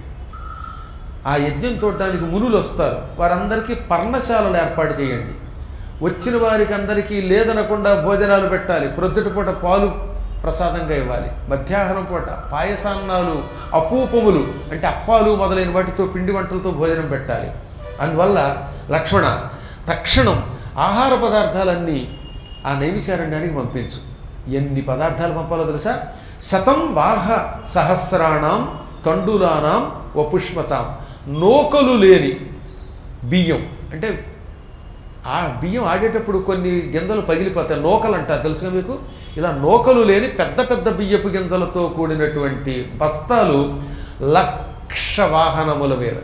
ఆ యజ్ఞం చూడడానికి మునులు వస్తారు వారందరికీ పర్ణశాలలు ఏర్పాటు చేయండి వచ్చిన వారికి అందరికీ లేదనకుండా భోజనాలు పెట్టాలి ప్రొద్దుటి పూట పాలు ప్రసాదంగా ఇవ్వాలి మధ్యాహ్నం పూట పాయసాన్నాలు అపూపములు అంటే అప్పాలు మొదలైన వాటితో పిండి వంటలతో భోజనం పెట్టాలి అందువల్ల లక్ష్మణ తక్షణం ఆహార పదార్థాలన్నీ ఆ నైమిశారణ్యానికి పంపించు ఎన్ని పదార్థాలు పంపాలో తెలుసా శతం వాహ సహస్రాణం తండులానాం వపుష్మతాం నోకలు లేని బియ్యం అంటే ఆ బియ్యం ఆడేటప్పుడు కొన్ని గింజలు పగిలిపోతాయి నోకలు అంటారు తెలుసుగా మీకు ఇలా నోకలు లేని పెద్ద పెద్ద బియ్యపు గింజలతో కూడినటువంటి బస్తాలు లక్ష వాహనముల మీద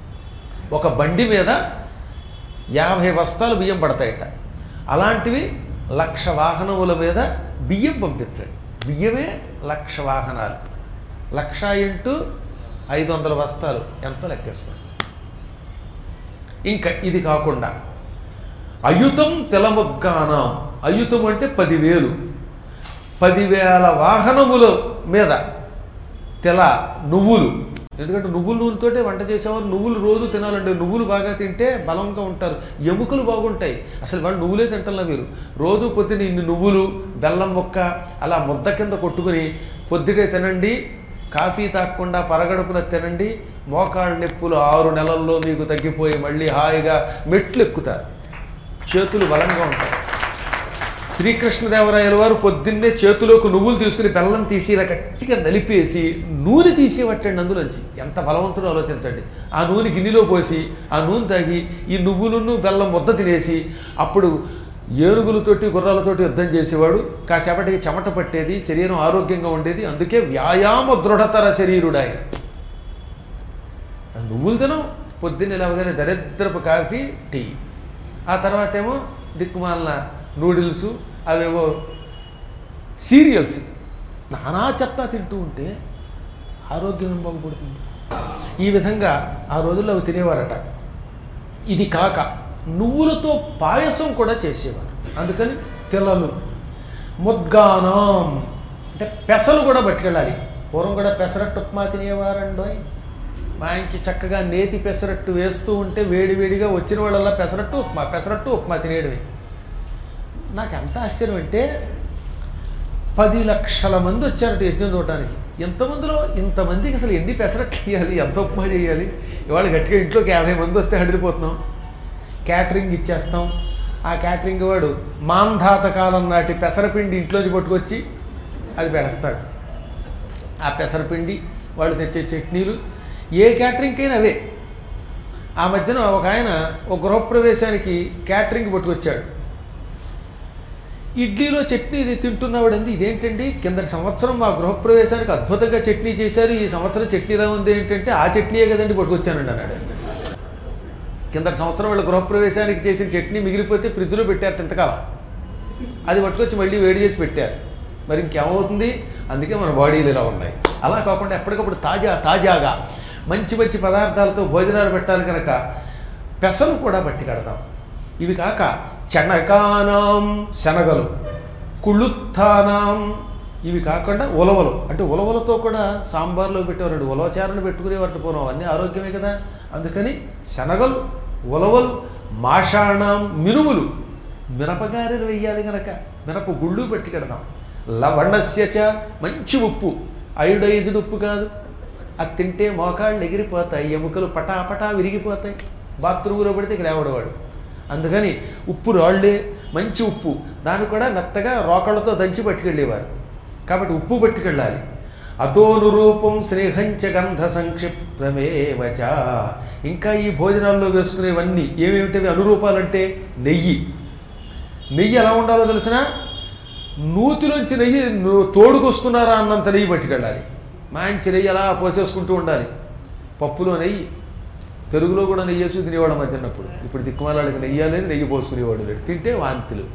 ఒక బండి మీద యాభై బస్తాలు బియ్యం పడతాయట అలాంటివి లక్ష వాహనముల మీద బియ్యం పంపించండి బియ్యమే లక్ష వాహనాలు లక్ష ఇంటూ ఐదు వందల బస్తాలు ఎంత లెక్కేసుకోండి ఇంకా ఇది కాకుండా అయుతం తెలముద్గానం అయుతం అంటే పదివేలు పదివేల వాహనముల మీద తెల నువ్వులు ఎందుకంటే నువ్వుల నూనెతోటే వంట చేసేవారు నువ్వులు రోజు తినాలండి నువ్వులు బాగా తింటే బలంగా ఉంటారు ఎముకలు బాగుంటాయి అసలు వాళ్ళు నువ్వులే తింటల్లా మీరు రోజు పొద్దున ఇన్ని నువ్వులు బెల్లం ముక్క అలా ముద్ద కింద కొట్టుకుని పొద్దుటే తినండి కాఫీ తాగకుండా పరగడుపున తినండి మోకాళ్ళ నొప్పులు ఆరు నెలల్లో మీకు తగ్గిపోయి మళ్ళీ హాయిగా మెట్లు ఎక్కుతారు చేతులు బలంగా ఉంటాయి శ్రీకృష్ణదేవరాయల వారు పొద్దున్నే చేతిలోకి నువ్వులు తీసుకుని బెల్లం తీసి ఇలా గట్టిగా నలిపేసి నూనె తీసేవట్టండి అందులోంచి ఎంత బలవంతుడో ఆలోచించండి ఆ నూనె గిన్నెలో పోసి ఆ నూనె తాగి ఈ నువ్వులను బెల్లం ముద్ద తినేసి అప్పుడు ఏనుగులతోటి గుర్రాలతోటి యుద్ధం చేసేవాడు కాసేపటికి చెమట పట్టేది శరీరం ఆరోగ్యంగా ఉండేది అందుకే వ్యాయామ దృఢతర శరీరుడు ఆయన నువ్వులు తినం పొద్దున్నే లేవగానే దరిద్రపు కాఫీ టీ ఆ తర్వాత ఏమో దిక్కుమాలిన నూడిల్స్ అవేవో సీరియల్స్ నానా చెత్త తింటూ ఉంటే ఆరోగ్యం ఏం బాగుపడుతుంది ఈ విధంగా ఆ రోజుల్లో అవి తినేవారట ఇది కాక నువ్వులతో పాయసం కూడా చేసేవారు అందుకని తెల్లలు ముద్గానం అంటే పెసలు కూడా పట్టుకెళ్ళాలి పూర్వం కూడా పెసరట్టు ఉప్మా తినేవారండోయ్ మంచి చక్కగా నేతి పెసరట్టు వేస్తూ ఉంటే వేడివేడిగా వచ్చిన వాళ్ళల్లా పెసరట్టు ఉప్మా పెసరట్టు ఉప్మా తినేయడమే నాకు ఎంత ఆశ్చర్యం అంటే పది లక్షల మంది వచ్చారట యజ్ఞం చూడటానికి ఎంతమందిలో ఇంతమందికి అసలు ఎన్ని పెసరట్లు చేయాలి ఎంత ఉప్మా చేయాలి ఇవాళ గట్టిగా ఇంట్లోకి యాభై మంది వస్తే హడిలిపోతున్నాం క్యాటరింగ్ ఇచ్చేస్తాం ఆ క్యాటరింగ్ వాడు మాంధాత కాలం నాటి పెసరపిండి ఇంట్లోంచి పట్టుకొచ్చి అది పెడస్తాడు ఆ పెసరపిండి వాళ్ళు తెచ్చే చట్నీలు ఏ క్యాటరింగ్కైనా అవే ఆ మధ్యన ఒక ఆయన ఒక గృహప్రవేశానికి క్యాటరింగ్ పట్టుకొచ్చాడు ఇడ్లీలో చట్నీ ఇది తింటున్నవాడు అంది ఇదేంటండి కిందటి సంవత్సరం మా గృహప్రవేశానికి అద్భుతంగా చట్నీ చేశారు ఈ సంవత్సరం చట్నీలా ఉంది ఏంటంటే ఆ చట్నీయే కదండి పట్టుకొచ్చానండి అన్నాడు కిందటి సంవత్సరం వీళ్ళ గృహప్రవేశానికి చేసిన చట్నీ మిగిలిపోతే ఫ్రిడ్జ్లో పెట్టారు ఇంతకాలం అది పట్టుకొచ్చి మళ్ళీ వేడి చేసి పెట్టారు మరి ఇంకేమవుతుంది అందుకే మన బాడీలు ఇలా ఉన్నాయి అలా కాకుండా ఎప్పటికప్పుడు తాజా తాజాగా మంచి మంచి పదార్థాలతో భోజనాలు పెట్టాలి కనుక పెసలు కూడా పట్టి కడదాం ఇవి కాక చెనకానాం శనగలు కుళ్ళుత్థానాం ఇవి కాకుండా ఉలవలు అంటే ఉలవలతో కూడా సాంబార్లో పెట్టేవారు ఉలవచారణ పెట్టుకునేవారు పోను అవన్నీ ఆరోగ్యమే కదా అందుకని శనగలు ఉలవలు మాషాణం మినుములు మినపగారెలు వెయ్యాలి గనక మినప గుళ్ళు పెట్టి కడదాం లవణస్యచ మంచి ఉప్పు ఐడైజుడు ఉప్పు కాదు అది తింటే మోకాళ్ళు ఎగిరిపోతాయి ఎముకలు పటాపటా విరిగిపోతాయి బాత్రూంలో పడితే ఇక లేవడవాడు అందుకని ఉప్పు రాళ్ళే మంచి ఉప్పు దాన్ని కూడా మెత్తగా రోకళ్ళతో దంచి పట్టుకెళ్ళేవారు కాబట్టి ఉప్పు పట్టుకెళ్ళాలి అతోనురూపం స్నేహంచ గంధ సంక్షిప్తమేవచ ఇంకా ఈ భోజనాల్లో వేసుకునేవన్నీ ఏమేమిటవి అనురూపాలంటే నెయ్యి నెయ్యి ఎలా ఉండాలో తెలిసిన నూతిలోంచి నెయ్యి ను- తోడుకొస్తున్నారా అన్నంత నెయ్యి పట్టుకెళ్ళాలి మంచి నెయ్యి అలా పోసేసుకుంటూ ఉండాలి పప్పులో నెయ్యి పెరుగులో కూడా నెయ్యి వేసి తినేవాడు మా చిన్నప్పుడు ఇప్పుడు దిక్కుమాలకి నెయ్యి అనేది నెయ్యి పోసుకునేవాడు లేడు తింటే వాంతులు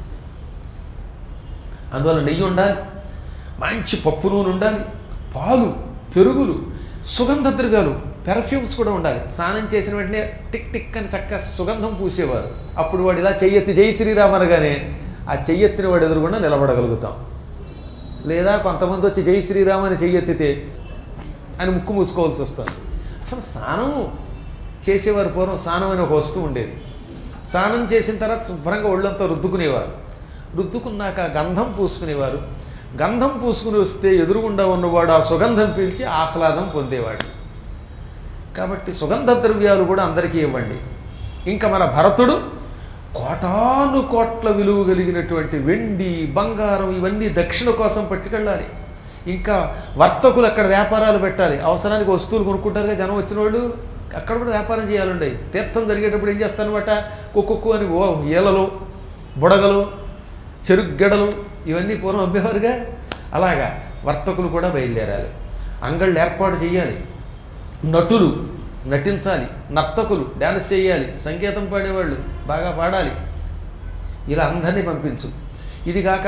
అందువల్ల నెయ్యి ఉండాలి మంచి పప్పు నూనె ఉండాలి పాలు పెరుగులు సుగంధ ద్రవ్యాలు పెర్ఫ్యూమ్స్ కూడా ఉండాలి స్నానం చేసిన వెంటనే టిక్ టిక్ అని చక్క సుగంధం పూసేవారు అప్పుడు వాడు ఇలా చెయ్యెత్తి జై శ్రీరామ్ అనగానే ఆ చెయ్యెత్తిన వాడు ఎదురుగుండా నిలబడగలుగుతాం లేదా కొంతమంది వచ్చి జై శ్రీరామ్ అని చెయ్యెత్తితే అని ముక్కు మూసుకోవాల్సి వస్తుంది అసలు స్నానం చేసేవారు పూర్వం స్నానం అని ఒక వస్తువు ఉండేది స్నానం చేసిన తర్వాత శుభ్రంగా ఒళ్ళంతా రుద్దుకునేవారు రుద్దుకున్నాక గంధం పూసుకునేవారు గంధం పూసుకుని వస్తే ఎదురుగుండా ఉన్నవాడు ఆ సుగంధం పీల్చి ఆహ్లాదం పొందేవాడు కాబట్టి సుగంధ ద్రవ్యాలు కూడా అందరికీ ఇవ్వండి ఇంకా మన భరతుడు కోటాను కోట్ల విలువ కలిగినటువంటి వెండి బంగారం ఇవన్నీ దక్షిణ కోసం పట్టుకెళ్ళాలి ఇంకా వర్తకులు అక్కడ వ్యాపారాలు పెట్టాలి అవసరానికి వస్తువులు కొనుక్కుంటారుగా జనం వచ్చిన వాళ్ళు అక్కడ కూడా వ్యాపారం చేయాలండి తీర్థం జరిగేటప్పుడు ఏం చేస్తారనమాట కుక్కు అని ఓ ఈలలు బుడగలు చెరుగ్గడలు ఇవన్నీ పూర్వం అమ్మేవారుగా అలాగా వర్తకులు కూడా బయలుదేరాలి అంగళ్ళు ఏర్పాటు చేయాలి నటులు నటించాలి నర్తకులు డ్యాన్స్ చేయాలి సంగీతం పాడేవాళ్ళు బాగా పాడాలి ఇలా అందరినీ పంపించు ఇది కాక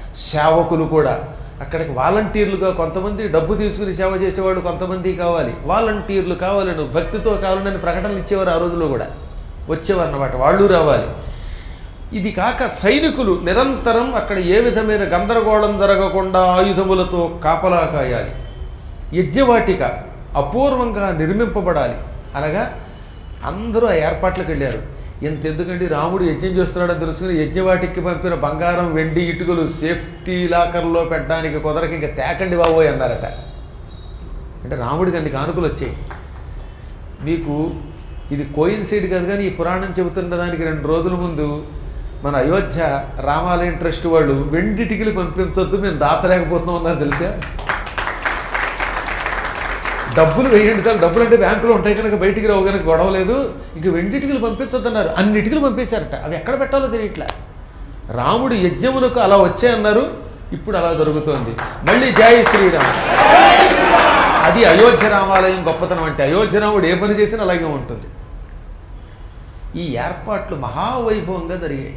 సేవకులు కూడా అక్కడికి వాలంటీర్లుగా కొంతమంది డబ్బు తీసుకుని సేవ చేసేవాళ్ళు కొంతమంది కావాలి వాలంటీర్లు కావాలని భక్తితో కావాలని ప్రకటనలు ఇచ్చేవారు ఆ రోజుల్లో కూడా వచ్చేవారు అన్నమాట వాళ్ళు రావాలి ఇది కాక సైనికులు నిరంతరం అక్కడ ఏ విధమైన గందరగోళం జరగకుండా ఆయుధములతో కాపలా కాయాలి యజ్ఞవాటిక అపూర్వంగా నిర్మింపబడాలి అనగా అందరూ ఆ ఏర్పాట్లకు వెళ్ళారు ఇంత ఎందుకంటే రాముడు యజ్ఞం చేస్తున్నాడని తెలుసుకుని యజ్ఞవాటికి పంపిన బంగారం వెండి ఇటుకలు సేఫ్టీ లాకర్లో పెట్టడానికి కుదరక ఇంకా తేకండి బాబోయ్ అన్నారట అంటే రాముడికి అన్ని కానుకలు వచ్చాయి మీకు ఇది కోయిన్సైడ్ కాదు కానీ ఈ పురాణం చెబుతున్న దానికి రెండు రోజుల ముందు మన అయోధ్య రామాలయం ట్రస్ట్ వాళ్ళు వెండిటికిలు పంపించొద్దు మేము దాచలేకపోతున్నాం అన్నారు తెలుసా డబ్బులు వేయండి చాలు డబ్బులు అంటే బ్యాంకులో ఉంటాయి కనుక బయటికి రావు కనుక గొడవ లేదు ఇంక వెండిటికలు పంపించొద్దన్నారు అన్నిటికలు పంపేశారట అవి ఎక్కడ పెట్టాలో తెలియట్లా రాముడు యజ్ఞమునకు అలా వచ్చాయన్నారు ఇప్పుడు అలా జరుగుతోంది మళ్ళీ జై శ్రీరామ్ అది అయోధ్య రామాలయం గొప్పతనం అంటే అయోధ్య రాముడు ఏ పని చేసినా అలాగే ఉంటుంది ఈ ఏర్పాట్లు మహావైభవంగా జరిగాయి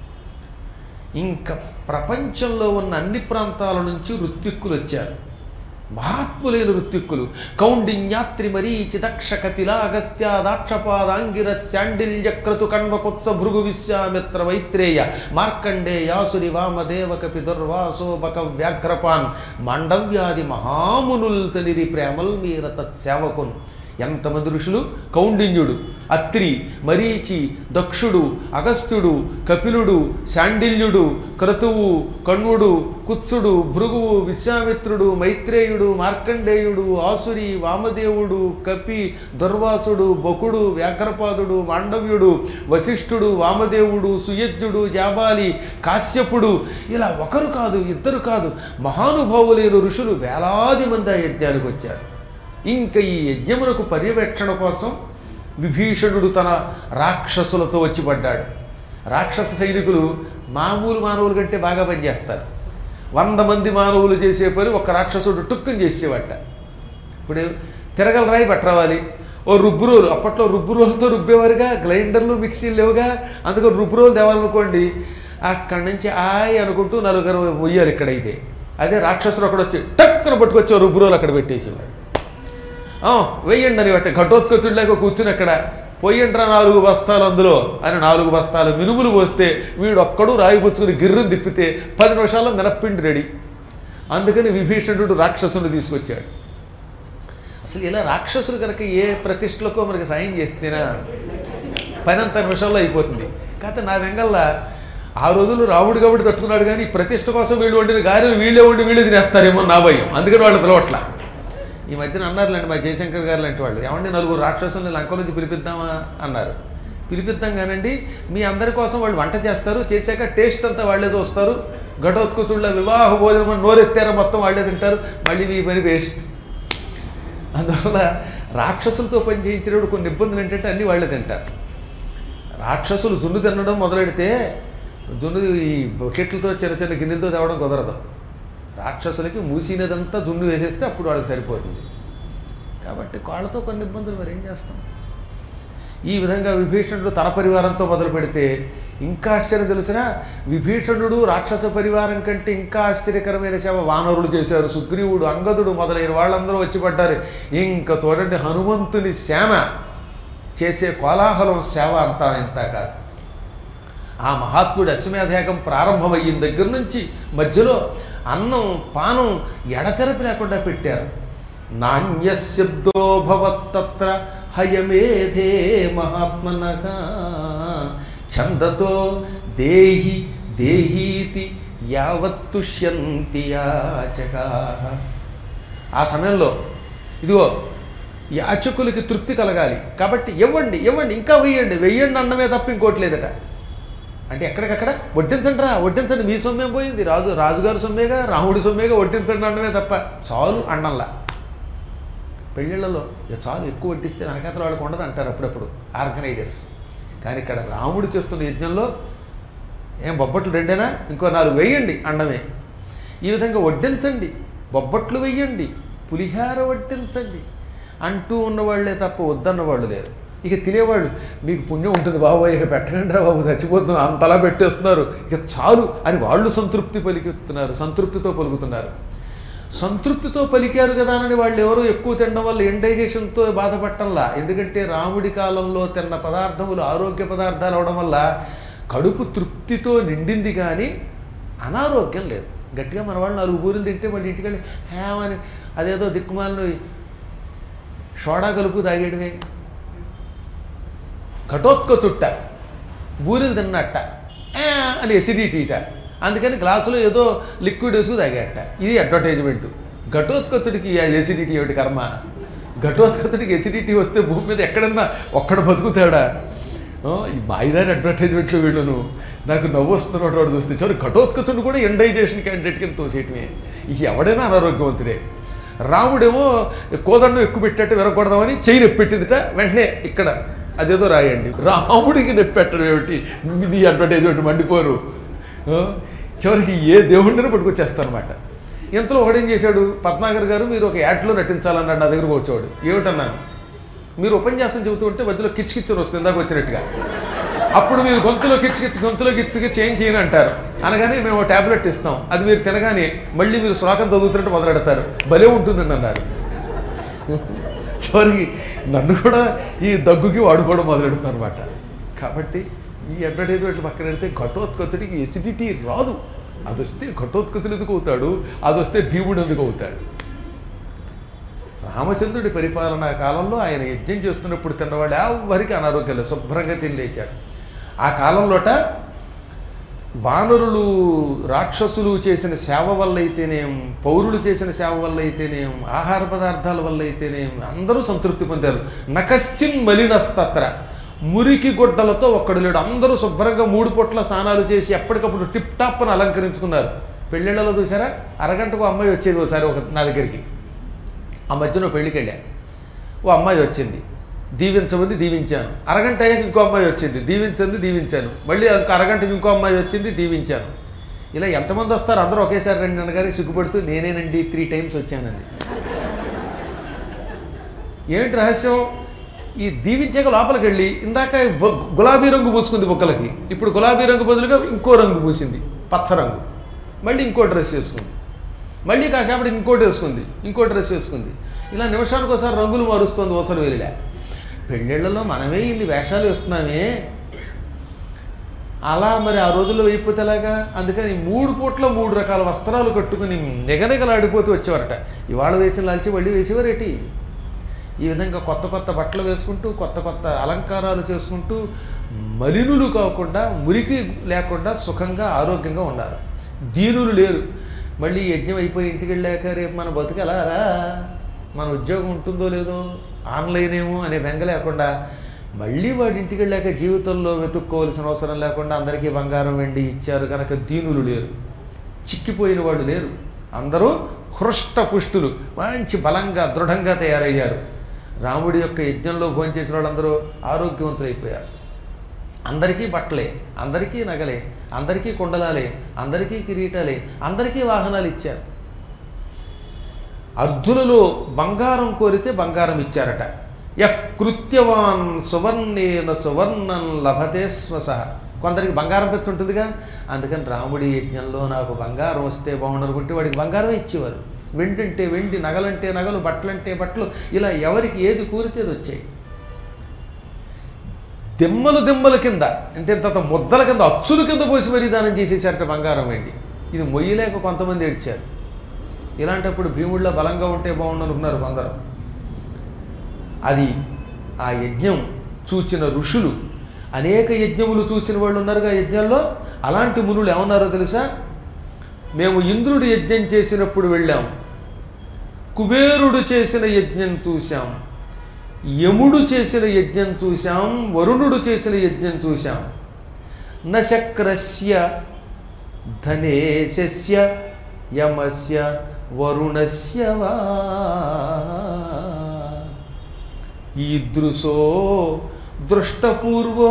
ఇంకా ప్రపంచంలో ఉన్న అన్ని ప్రాంతాల నుంచి ఋత్విక్కులు వచ్చారు మహాత్ములైన ఋత్విక్కులు కౌండిన్యాత్రి మరీచి దక్ష కపిల అగస్త్య దాక్షపాదాంగిర శాండిల్య క్రతు కణ్వకుత్స భృగు విశ్వామిత్ర వైత్రేయ మార్కండే యాసురి వామదేవ కపి దుర్వాసో బక వ్యాఘ్రపాన్ మాండవ్యాది మహామునుల్ సనిరి ప్రేమల్ మీర తత్సేవకున్ ఎంతమంది ఋషులు కౌండిన్యుడు అత్రి మరీచి దక్షుడు అగస్త్యుడు కపిలుడు శాండిల్యుడు క్రతువు కణ్వుడు కుత్సుడు భృగువు విశ్వామిత్రుడు మైత్రేయుడు మార్కండేయుడు ఆసురి వామదేవుడు కపి దుర్వాసుడు బకుడు వ్యాఘ్రపాదుడు మాండవ్యుడు వశిష్ఠుడు వామదేవుడు సుయజ్ఞుడు జాబాలి కాశ్యపుడు ఇలా ఒకరు కాదు ఇద్దరు కాదు మహానుభావులైన ఋషులు వేలాది మంది ఆ యజ్ఞానికి వచ్చారు ఇంకా ఈ యజ్ఞమునకు పర్యవేక్షణ కోసం విభీషణుడు తన రాక్షసులతో వచ్చి పడ్డాడు రాక్షస సైనికులు మామూలు మానవుల కంటే బాగా పనిచేస్తారు వంద మంది మానవులు చేసే పని ఒక రాక్షసుడు టుక్కని చేసేవాట ఇప్పుడు తిరగల రాయి పట్టరావాలి ఓ రుబ్బురోలు అప్పట్లో రుబ్బురోలతో రుబ్బేవారుగా గ్రైండర్లు మిక్సీలు లేవుగా అందుకని రుబ్బురోలు తేవాలనుకోండి అక్కడి నుంచి ఆయ్ అనుకుంటూ నలుగురు పోయారు ఇక్కడైతే అదే రాక్షసుడు అక్కడ వచ్చి టక్కున పట్టుకొచ్చి ఓ రుబ్బురోలు అక్కడ పెట్టేసేవాడు "ఆ, వెయ్యండి అని బట్టి ఘటోత్కచుడిలాగా కూర్చుని అక్కడ పోయండ్రా నాలుగు బస్తాలు అందులో అని నాలుగు బస్తాలు మినుములు పోస్తే వీడు ఒక్కడు రాయి పుచ్చుకుని గిర్రుని తిప్పితే పది నిమిషాల్లో మినప్పిండి రెడీ అందుకని విభీషణుడు రాక్షసుని తీసుకొచ్చాడు అసలు ఇలా రాక్షసులు కనుక ఏ ప్రతిష్టలకో మనకి సాయం చేస్తేనా పని అంత నిమిషాల్లో అయిపోతుంది కాకపోతే నా వెంగల్లా ఆ రోజులు రాముడు కాబట్టి తట్టుకున్నాడు కానీ ఈ ప్రతిష్ట కోసం వీళ్ళు వండిన గారెలు వీళ్ళే వండి వీళ్ళు తినేస్తారేమో నా భయం అందుకని వాళ్ళు పిలవట్లా ఈ మధ్యన అన్నారులేండి మా జయశంకర్ గారు లాంటి వాళ్ళు ఏమండి నలుగురు రాక్షసుల్ని లంక నుంచి పిలిపిద్దామా అన్నారు పిలిపిద్దాం కానండి మీ అందరి కోసం వాళ్ళు వంట చేస్తారు చేశాక టేస్ట్ అంతా వాళ్ళే చూస్తారు ఘటోత్కచుళ్ళ వివాహ భోజనం అని నోరెత్తారో మొత్తం వాళ్ళే తింటారు మళ్ళీ మీ పని వేస్ట్ అందువల్ల రాక్షసులతో పని చేయించినప్పుడు కొన్ని ఇబ్బందులు ఏంటంటే అన్నీ వాళ్ళే తింటారు రాక్షసులు జున్ను తినడం మొదలెడితే జున్ను ఈ బకెట్లతో చిన్న చిన్న గిన్నెలతో తేవడం కుదరదు రాక్షసులకి మూసినదంతా జున్ను వేసేస్తే అప్పుడు వాళ్ళకి సరిపోతుంది కాబట్టి కాళ్ళతో కొన్ని ఇబ్బందులు మరి ఏం చేస్తాం ఈ విధంగా విభీషణుడు తన పరివారంతో మొదలు పెడితే ఇంకా ఆశ్చర్యం తెలిసిన విభీషణుడు రాక్షస పరివారం కంటే ఇంకా ఆశ్చర్యకరమైన సేవ వానరులు చేశారు సుగ్రీవుడు అంగదుడు మొదలైన వాళ్ళందరూ వచ్చి పడ్డారు ఇంకా చూడండి హనుమంతుని సేన చేసే కోలాహలం సేవ అంతా ఇంత కాదు ఆ మహాత్ముడి అశ్వమేధయాగం ప్రారంభమయ్యిన దగ్గర నుంచి మధ్యలో అన్నం పానం ఎడతెరపి లేకుండా పెట్టారు నాణ్యశబ్దో భవత్తత్ర హయమేధే మహాత్మనః ఛందతో దేహి దేహీతి యావత్తుష్యంతి యాచకా ఆ సమయంలో ఇదిగో యాచకులకి తృప్తి కలగాలి కాబట్టి ఇవ్వండి ఇవ్వండి ఇంకా వెయ్యండి వెయ్యండి అన్నమే తప్ప ఇంకోటి లేదట అంటే ఎక్కడికక్కడ వడ్డించండి రా వడ్డించండి మీ సొమ్మేం పోయింది రాజు రాజుగారి సొమ్మేగా రాముడి సొమ్మేగా వడ్డించండి అనడమే తప్ప చాలు అండంలా పెళ్ళిళ్ళలో ఇక చాలు ఎక్కువ వడ్డిస్తే వెనకాతల వాళ్ళకి ఉండదు అంటారు అప్పుడప్పుడు ఆర్గనైజర్స్ కానీ ఇక్కడ రాముడు చేస్తున్న యజ్ఞంలో ఏం బొబ్బట్లు రెండేనా ఇంకో నాలుగు వేయండి అండమే ఈ విధంగా వడ్డించండి బొబ్బట్లు వెయ్యండి పులిహార వడ్డించండి అంటూ ఉన్నవాళ్లే తప్ప వద్దన్న వాళ్ళు లేరు ఇక తినేవాళ్ళు మీకు పుణ్యం ఉంటుంది బాబు ఇక పెట్టకండి రా బాబు చచ్చిపోతున్నాం అంతలా పెట్టేస్తున్నారు ఇక చాలు అని వాళ్ళు సంతృప్తి పలుకుతున్నారు సంతృప్తితో పలుకుతున్నారు సంతృప్తితో పలికారు కదా అని వాళ్ళు ఎవరో ఎక్కువ తినడం వల్ల ఇండైజేషన్తో బాధపడటంలా ఎందుకంటే రాముడి కాలంలో తిన్న పదార్థములు ఆరోగ్య పదార్థాలు అవడం వల్ల కడుపు తృప్తితో నిండింది కానీ అనారోగ్యం లేదు గట్టిగా మన వాళ్ళు నాలుగు బూరెలు తింటే మళ్ళీ ఇంటికి వెళ్ళి హేమని అదేదో దిక్కుమాలను సోడా కలుపు తాగేయడమే ఘటోత్క చుట్ట బూరెలు తిన్నట్ట ఆ అని ఎసిడిటీ ఇట అందుకని గ్లాసులో ఏదో లిక్విడ్ వేసుకు తాగేట ఇది అడ్వర్టైజ్మెంట్ ఘటోత్కతుడికి ఎసిడిటీ ఏమిటి కర్మ ఘటోత్కతుడికి ఎసిడిటీ వస్తే భూమి మీద ఎక్కడన్నా ఒక్కడ బతుకుతాడా ఆ, ఈ మాయిదారి అడ్వర్టైజ్మెంట్లు వీళ్ళను నాకు నవ్వు వస్తున్నట్టు వాడు చూస్తే చాలు ఘటోత్కచుడు కూడా ఎండైజేషన్ క్యాండిడేట్ కింద తోసేయటమే ఇక ఎవడైనా అనారోగ్యవంతుడే రాముడేమో కోదండం ఎక్కువ పెట్టేట్టు విరగొడదామని చెయ్యి నొప్పి పెట్టిందిట వెంటనే ఇక్కడ అదేదో రాయండి రాముడికి నొప్పి పెట్టడం ఏమిటి నీ అడ్వర్టైజ్మెంట్ మండిపోరు ఆ, చివరికి ఏ దేవుడిని పట్టుకొచ్చేస్తానమాట ఇంతలో ఒకడేం చేశాడు పద్మాగర్ గారు మీరు ఒక యాడ్లో నటించాలన్నాడు నా దగ్గరకు వచ్చేవాడు ఏమిటన్నాను మీరు ఉపన్యాసం చెబుతూ ఉంటే మధ్యలో కిచ్ కిచ్చని వస్తుంది ఇందాక వచ్చినట్టుగా అప్పుడు మీరు గొంతులో కిచ్ కిచ్ గొంతులో కిచ్ కిచ్ ఏం చేయని అంటారు అనగానే మేము ట్యాబ్లెట్ ఇస్తాం అది మీరు తినగానే మళ్ళీ మీరు శ్లోకం చదువుతున్నట్టు మొదలెడతారు భలే ఉంటుందండి అన్నారు చివరికి నన్ను కూడా ఈ దగ్గుకి వాడుకోవడం మొదలెడుతుంది అనమాట కాబట్టి ఈ అడ్వర్టైజ్మెంట్లు పక్కన పెడితే ఘటోత్కచుడికి ఎసిడిటీ రాదు అది వస్తే ఘటోత్కచుడు ఎందుకు అవుతాడు అది వస్తే భీముడు ఎందుకు అవుతాడు రామచంద్రుడి పరిపాలనా కాలంలో ఆయన యజ్ఞం చేస్తున్నప్పుడు తిన్నవాడు ఎవరికి అనారోగ్యం లేదు శుభ్రంగా తిని లేచాడు ఆ కాలంలోట వానరులు రాక్షసులు చేసిన సేవ వల్ల అయితేనేం పౌరులు చేసిన సేవ వల్ల అయితేనేం ఆహార పదార్థాల వల్ల అయితేనేం అందరూ సంతృప్తి పొందారు నకశ్చిన్ మలినస్తత్ర మురికి గుడ్డలతో ఒక్కడు లేడు అందరూ శుభ్రంగా మూడు పొట్ల స్నానాలు చేసి ఎప్పటికప్పుడు టిప్ టాప్ అని అలంకరించుకున్నారు పెళ్ళిళ్ళలో చూసారా అరగంటకు అమ్మాయి వచ్చేది ఒకసారి ఒక నా దగ్గరికి ఆ మధ్యన పెళ్ళికి వెళ్ళా ఓ అమ్మాయి వచ్చింది దీవించమంది దీవించాను అరగంట అయ్యాక ఇంకో అమ్మాయి వచ్చింది దీవించంది దీవించాను మళ్ళీ ఇంకో అరగంటకి ఇంకో అమ్మాయి వచ్చింది దీవించాను ఇలా ఎంతమంది వస్తారు అందరూ ఒకేసారి రండి అనగానే సిగ్గుపడుతూ నేనేనండి త్రీ టైమ్స్ వచ్చానండి ఏంటి రహస్యం ఈ దీవించాక లోపలికి వెళ్ళి ఇందాక బొ- గులాబీ రంగు పూసుకుంది బొక్కలకి ఇప్పుడు గులాబీ రంగు బదులుగా ఇంకో రంగు పూసింది పచ్చ రంగు మళ్ళీ ఇంకో డ్రెస్ వేసుకుంది మళ్ళీ కాసేపటి ఇంకోటి వేసుకుంది ఇంకో డ్రెస్ వేసుకుంది ఇలా నిమిషానికి ఒకసారి రంగులు మారుస్తుంది ఓసలు వెళ్ళా పెళ్ళిళ్ళలో మనమే ఇన్ని వేషాలు వేస్తున్నామే అలా మరి ఆ రోజుల్లో వేయిపోతే ఎలాగా అందుకని మూడు పూట్ల మూడు రకాల వస్త్రాలు కట్టుకుని నిగనిగలాడిపోతూ వచ్చేవారట ఇవాళ వేసిన లాల్చి మళ్ళీ వేసేవారేటి ఈ విధంగా కొత్త కొత్త బట్టలు వేసుకుంటూ కొత్త కొత్త అలంకారాలు చేసుకుంటూ మలినులు కాకుండా మురికి లేకుండా సుఖంగా ఆరోగ్యంగా ఉన్నారు దీనులు లేరు మళ్ళీ యజ్ఞం అయిపోయి ఇంటికి వెళ్ళాక రేపు మన బతుకెలారా మన ఉద్యోగం ఉంటుందో లేదో ఆన్లైన్ ఏమో అనే బెంగ లేకుండా మళ్ళీ వాడి ఇంటికి వెళ్ళాక జీవితంలో వెతుక్కోవాల్సిన అవసరం లేకుండా అందరికీ బంగారం వెండి ఇచ్చారు కనుక దీనులు లేరు చిక్కిపోయిన వాళ్ళు లేరు అందరూ హృష్ట పుష్టులు మంచి బలంగా దృఢంగా తయారయ్యారు రాముడి యొక్క యజ్ఞంలో భోంచేసిన వాళ్ళందరూ ఆరోగ్యవంతులైపోయారు అందరికీ బట్టలే అందరికీ నగలే అందరికీ కుండలాలే అందరికీ కిరీటాలే అందరికీ వాహనాలు ఇచ్చారు అర్జునులు బంగారం కోరితే బంగారం ఇచ్చారట యః కృత్యవాన్ సువర్ణేన సువర్ణం లభతే శ్వస కొందరికి బంగారం పెచ్చు ఉంటుందిగా అందుకని రాముడి యజ్ఞంలో నాకు బంగారం వస్తే బాగుండనుకుంటే వాడికి బంగారమే ఇచ్చేవారు వెంటంటే వెండి నగలంటే నగలు బట్టలంటే బట్టలు ఇలా ఎవరికి ఏది కూరితే అది వచ్చాయి దిమ్మలు దిమ్మల కింద అంటే ఇంత ముద్దల కింద అచ్చుల కింద పోసి మరీ దానం చేసేసారట బంగారం వెండి ఇది మొయ్యలేక కొంతమంది ఏడ్చారు ఇలాంటప్పుడు భీముడిలో బలంగా ఉంటే బాగుండు అనుకున్నారు కొందరు అది ఆ యజ్ఞం చూచిన ఋషులు అనేక యజ్ఞములు చూసిన వాళ్ళు ఉన్నారుగా యజ్ఞంలో అలాంటి మునులు ఏమన్నారో తెలుసా మేము ఇంద్రుడి యజ్ఞం చేసినప్పుడు వెళ్ళాం కుబేరుడు చేసిన యజ్ఞం చూశాం యముడు చేసిన యజ్ఞం చూశాం వరుణుడు చేసిన యజ్ఞం చూశాం నశక్రస్య ధనేశస్య యమస్య వరుణస్య వా ఈదృశో దృష్టపూర్వో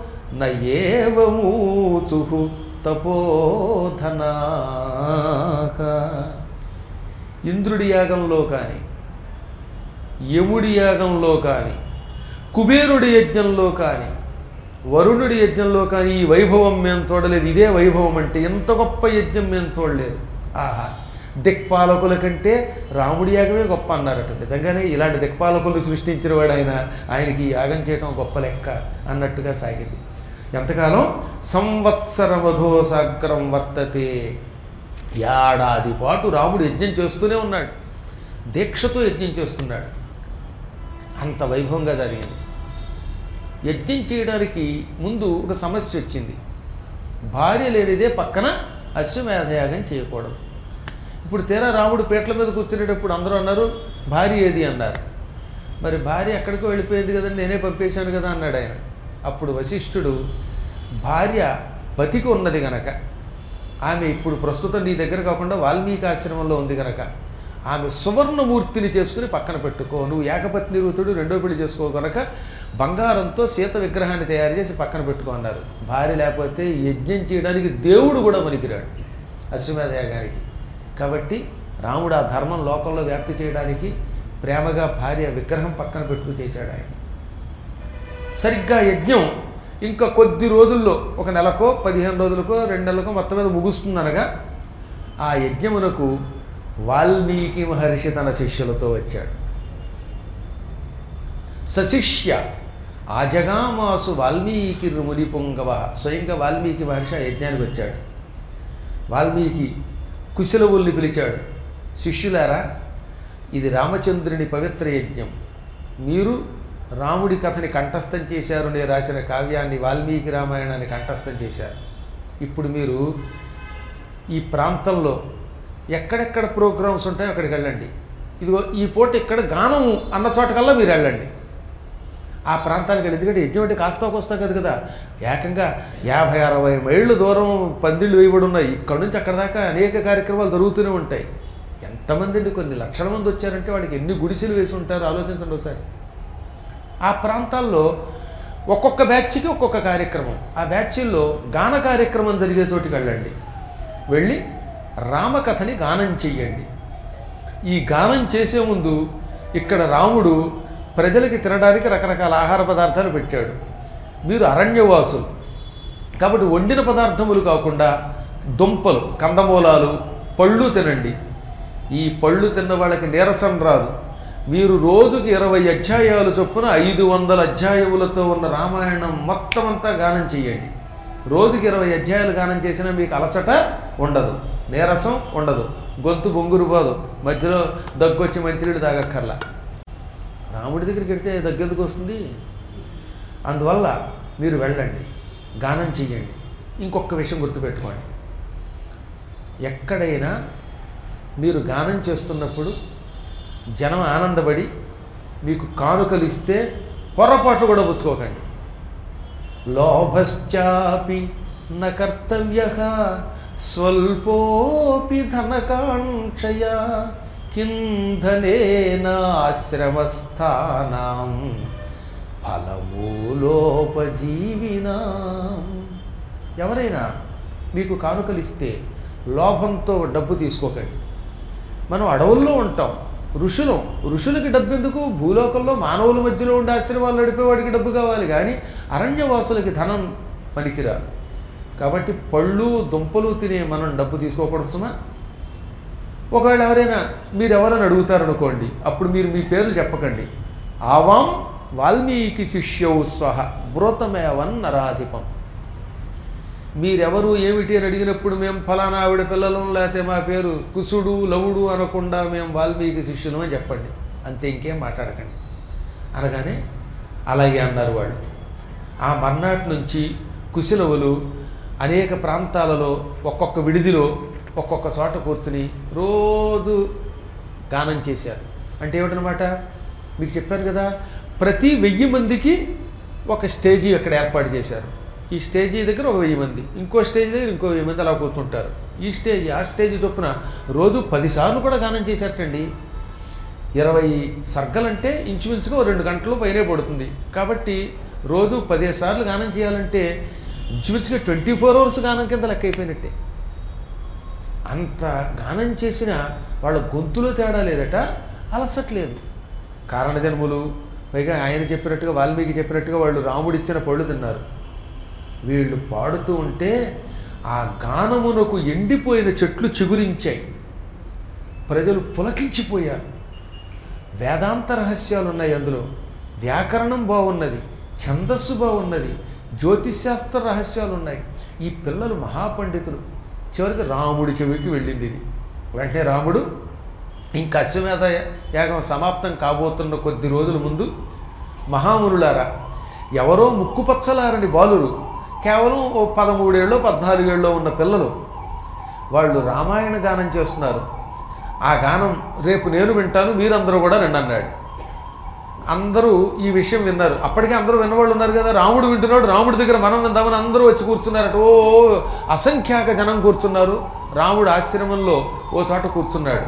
నయేవమూచు తపోధనా ఇంద్రుడి యాగంలో కానీ యముడి యాగంలో కానీ కుబేరుడి యజ్ఞంలో కానీ వరుణుడి యజ్ఞంలో కానీ ఈ వైభవం మేము చూడలేదు ఇదే వైభవం అంటే ఎంత గొప్ప యజ్ఞం మేము చూడలేదు ఆహా దిక్పాలకుల కంటే రాముడి యాగమే గొప్ప అన్నారట నిజంగానే ఇలాంటి దిక్పాలకులు సృష్టించిన వాడు ఆయన ఆయనకి ఈ యాగం చేయడం గొప్ప లెక్క అన్నట్టుగా సాగింది ఎంతకాలం సంవత్సరమధో సాగ్రం వర్తతే ఏడాది పాటు రాముడు యజ్ఞం చేస్తూనే ఉన్నాడు దీక్షతో యజ్ఞం చేస్తున్నాడు అంత వైభవంగా జరిగింది యజ్ఞం చేయడానికి ముందు ఒక సమస్య వచ్చింది భార్య లేనిదే పక్కన అశ్వమేధయాగం చేయకూడదు ఇప్పుడు తీరా రాముడు పీటల మీద కూర్చునేటప్పుడు అందరూ అన్నారు భార్య ఏది అన్నారు మరి భార్య ఎక్కడికో వెళ్ళిపోయింది కదండి నేనే పంపేశాను కదా అన్నాడు ఆయన అప్పుడు వశిష్ఠుడు భార్య బతికి ఉన్నది గనక ఆమె ఇప్పుడు ప్రస్తుతం నీ దగ్గర కాకుండా వాల్మీకి ఆశ్రమంలో ఉంది గనక ఆమె సువర్ణమూర్తిని చేసుకుని పక్కన పెట్టుకో నువ్వు ఏకపత్ని రూతుడు రెండో పెళ్లి చేసుకో కనుక బంగారంతో సీత విగ్రహాన్ని తయారు చేసి పక్కన పెట్టుకో అన్నారు భార్య లేకపోతే యజ్ఞం చేయడానికి దేవుడు కూడా పనికిరాడు అశ్వమేధ యాగానికి కాబట్టి రాముడు ఆ ధర్మం లోకంలో వ్యాప్తి చేయడానికి ప్రేమగా భార్య విగ్రహం పక్కన పెట్టుకు చేశాడు ఆయన సరిగ్గా యజ్ఞం ఇంకా కొద్ది రోజుల్లో ఒక నెలకో పదిహేను రోజులకో రెండు నెలలకో మొత్తం మీద ముగుస్తుందనగా ఆ యజ్ఞమునకు వాల్మీకి మహర్షి తన శిష్యులతో వచ్చాడు సశిష్య ఆజగామాసు వాల్మీకి ముని పొంగవ స్వయంగా వాల్మీకి మహర్షి ఆ యజ్ఞానికి వచ్చాడు వాల్మీకి కుశలవుల్ని పిలిచాడు శిష్యులారా ఇది రామచంద్రుని పవిత్ర యజ్ఞం మీరు రాముడి కథని కంఠస్థం చేశారు నేను రాసిన కావ్యాన్ని వాల్మీకి రామాయణాన్ని కంఠస్థం చేశారు ఇప్పుడు మీరు ఈ ప్రాంతంలో ఎక్కడెక్కడ ప్రోగ్రామ్స్ ఉంటాయో అక్కడికి వెళ్ళండి ఇదిగో ఈ పూట ఇక్కడ గానం అన్న చోటకల్లా మీరు వెళ్ళండి ఆ ప్రాంతానికి వెళ్ళి ఎందుకంటే యజ్ఞం అంటే కాస్తా కోస్తా కదా కదా ఏకంగా యాభై అరవై మైళ్ళు దూరం పందిళ్ళు వేయబడి ఉన్నాయి ఇక్కడ నుంచి అక్కడ దాకా అనేక కార్యక్రమాలు జరుగుతూనే ఉంటాయి ఎంతమంది అండి కొన్ని లక్షల మంది వచ్చారంటే వాడికి ఎన్ని గుడిసెలు వేసి ఉంటారో ఆలోచించండి ఒకసారి ఆ ప్రాంతాల్లో ఒక్కొక్క బ్యాచ్కి ఒక్కొక్క కార్యక్రమం ఆ బ్యాచ్ల్లో గాన కార్యక్రమం జరిగే చోటికి వెళ్ళండి వెళ్ళి రామకథని గానం చెయ్యండి ఈ గానం చేసే ముందు ఇక్కడ రాముడు ప్రజలకి తినడానికి రకరకాల ఆహార పదార్థాలు పెట్టాడు మీరు అరణ్యవాసులు కాబట్టి వండిన పదార్థములు కాకుండా దుంపలు కందమూలాలు పళ్ళు తినండి ఈ పళ్ళు తిన్న వాళ్ళకి నీరసం రాదు మీరు రోజుకి ఇరవై అధ్యాయాలు చొప్పున ఐదు వందల అధ్యాయములతో ఉన్న రామాయణం మొత్తం అంతా గానం చేయండి రోజుకి ఇరవై అధ్యాయాలు గానం చేసినా మీకు అలసట ఉండదు నీరసం ఉండదు గొంతు బొంగురు పోదు మధ్యలో దగ్గొచ్చి మంచినీళ్ళు తాగక్కర్లా రాముడి దగ్గరికి వెడితే దగ్గెందుకు వస్తుంది అందువల్ల మీరు వెళ్ళండి గానం చెయ్యండి ఇంకొక విషయం గుర్తుపెట్టుకోండి ఎక్కడైనా మీరు గానం చేస్తున్నప్పుడు జనం ఆనందపడి మీకు కానుకలు ఇస్తే పొరపాటు కూడా పుచ్చుకోకండి లోభశ్చాపి న కర్తవ్య స్వల్పోపి ధనకాంక్షయ కింధనేనాశ్రమస్థానం ఫలమూలోపజీవినాం ఎవరైనా మీకు కానుకలు ఇస్తే లోభంతో డబ్బు తీసుకోకండి మనం అడవుల్లో ఉంటాం ఋషులం ఋషులకి డబ్బు ఎందుకు భూలోకంలో మానవుల మధ్యలో ఉండే ఆశ్రమాలు నడిపేవాడికి డబ్బు కావాలి కానీ అరణ్యవాసులకి ధనం పనికిరాదు కాబట్టి పళ్ళు దుంపలు తినే మనం డబ్బు తీసుకోకూడదు సుమా ఒకవేళ ఎవరైనా మీరు ఎవరైనా అడుగుతారనుకోండి అప్పుడు మీరు మీ పేర్లు చెప్పకండి ఆవాం వాల్మీకి శిష్యౌ స్వహ బృతమేవన్ నరాధిపం మీరెవరు ఏమిటి అని అడిగినప్పుడు మేము ఫలానా ఆవిడ పిల్లలం లేకపోతే మా పేరు కుసుడు లవుడు అనకుండా మేము వాల్మీకి శిష్యులం అని చెప్పండి అంతే ఇంకేం మాట్లాడకండి అనగానే అలాగే అన్నారు వాళ్ళు ఆ మర్నాటి నుంచి కుశలవులు అనేక ప్రాంతాలలో ఒక్కొక్క విడిదిలో ఒక్కొక్క చోట కూర్చుని రోజు గానం చేశారు అంటే ఏమిటనమాట మీకు చెప్పాను కదా ప్రతి వెయ్యి మందికి ఒక స్టేజీ అక్కడ ఏర్పాటు చేశారు ఈ స్టేజీ దగ్గర ఒక వెయ్యి మంది ఇంకో స్టేజ్ దగ్గర ఇంకో వెయ్యి మంది అలా కూర్చుంటారు ఈ స్టేజ్ ఆ స్టేజ్ చొప్పున రోజు పదిసార్లు కూడా గానం చేశారటండి ఇరవై సర్గలంటే ఇంచుమించుగా ఓ రెండు గంటలు పైనే పడుతుంది కాబట్టి రోజు పదిహేను సార్లు గానం చేయాలంటే ఇంచుమించుగా ట్వంటీ ఫోర్ అవర్స్ గానం కింద లెక్క అయిపోయినట్టే అంత గానం చేసిన వాళ్ళ గొంతులో తేడా లేదట అలసట్లేదు కారణజన్ములు పైగా ఆయన చెప్పినట్టుగా వాల్మీకి చెప్పినట్టుగా వాళ్ళు రాముడిచ్చిన పళ్ళు తిన్నారు వీళ్ళు పాడుతూ ఉంటే ఆ గానమునకు ఎండిపోయిన చెట్లు చిగురించాయి ప్రజలు పులకించిపోయారు వేదాంత రహస్యాలు ఉన్నాయి అందులో వ్యాకరణం బాగున్నది ఛందస్సు బాగున్నది జ్యోతిశాస్త్ర రహస్యాలు ఉన్నాయి ఈ పిల్లలు మహాపండితులు చివరికి రాముడి చెవికి వెళ్ళింది ఇది వెంటనే రాముడు ఇంకా అశ్వమేధ యాగం సమాప్తం కాబోతున్న కొద్ది రోజుల ముందు మహామునులారా ఎవరో ముక్కుపచ్చలారని బాలురు కేవలం ఓ పదమూడేళ్ళలో పద్నాలుగేళ్ళలో ఉన్న పిల్లలు వాళ్ళు రామాయణ గానం చేస్తున్నారు ఆ గానం రేపు నేను వింటాను మీరందరూ కూడా రండి అన్నాడు అందరూ ఈ విషయం విన్నారు అప్పటికే అందరూ విన్నవాళ్ళు ఉన్నారు కదా రాముడు వింటున్నాడు రాముడి దగ్గర మనం విందామని అందరూ వచ్చి కూర్చున్నారట ఓ అసంఖ్యాక జనం కూర్చున్నారు రాముడు ఆశ్రమంలో ఓ చోట కూర్చున్నాడు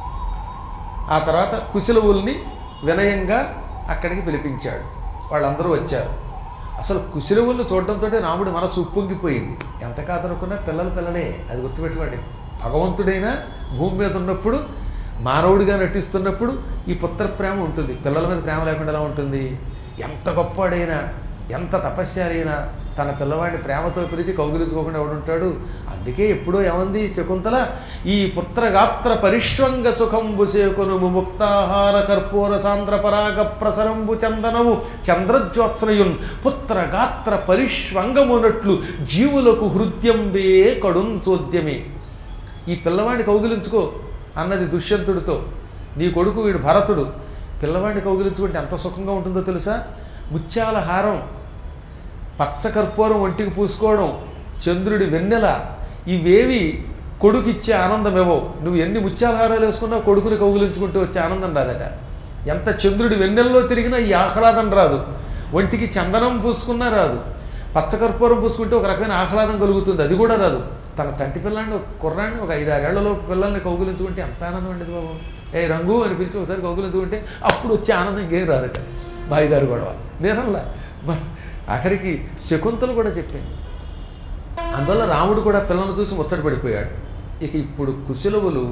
ఆ తర్వాత కుశలవుల్ని వినయంగా అక్కడికి పిలిపించాడు వాళ్ళందరూ వచ్చారు అసలు కుశలవుల్ని చూడడంతో రాముడి మనసు ఉప్పొంగిపోయింది ఎంత కాదనుకున్నా పిల్లలు పిల్లలే అది గుర్తుపెట్టుకోండి భగవంతుడైనా భూమి మీద ఉన్నప్పుడు మానవుడిగా నటిస్తున్నప్పుడు ఈ పుత్ర ప్రేమ ఉంటుంది పిల్లల మీద ప్రేమ లేకుండా ఎలా ఉంటుంది ఎంత గొప్పవాడైనా ఎంత తపస్యాలైనా తన పిల్లవాడిని ప్రేమతో పిలిచి కౌగిలించుకోకుండా ఎవడుంటాడు అందుకే ఎప్పుడో ఏమంది శకుంతల ఈ పుత్రగాత్ర పరిష్వంగ సుఖంబు సేకును ముక్తాహార కర్పూర సాంద్ర పరాగ ప్రసరంబు చందనము చంద్రజ్యోత్సనయున్ పుత్రగాత్ర పరిష్వంగమునట్లు జీవులకు హృద్యంబే కడున్ చోద్యమే ఈ పిల్లవాడిని కౌగిలించుకో అన్నది దుష్యంతుడితో నీ కొడుకు వీడు భరతుడు పిల్లవాడిని కౌగిలించుకుంటే ఎంత సుఖంగా ఉంటుందో తెలుసా ముత్యాల హారం పచ్చకర్పూరం ఒంటికి పూసుకోవడం చంద్రుడి వెన్నెల ఇవేవి కొడుకిచ్చే ఆనందం ఇవ్వవు నువ్వు ఎన్ని ముత్యాల హారాలు వేసుకున్నా కొడుకుని కౌగిలించుకుంటూ వచ్చే ఆనందం రాదట ఎంత చంద్రుడి వెన్నెల్లో తిరిగినా ఈ ఆహ్లాదం రాదు ఒంటికి చందనం పూసుకున్నా రాదు పచ్చకర్పూరం పూసుకుంటే ఒక రకమైన ఆహ్లాదం కలుగుతుంది అది కూడా రాదు తన చంటి పిల్లాన్ని ఒక కుర్రాన్ని ఒక ఐదారేళ్లలో పిల్లల్ని కౌగులించుకుంటే ఎంత ఆనందం ఉండేది బాబు ఏ రంగు అని పిలిచి ఒకసారి కౌగులించుకుంటే అప్పుడు వచ్చే ఆనందం ఇంకేం రాదట మా ఐదారు గొడవ నేనల్లా మరి ఆఖరికి శకుంతలు కూడా చెప్పింది అందువల్ల రాముడు కూడా పిల్లలను చూసి ముచ్చట పడిపోయాడు ఇక ఇప్పుడు కుశలవులు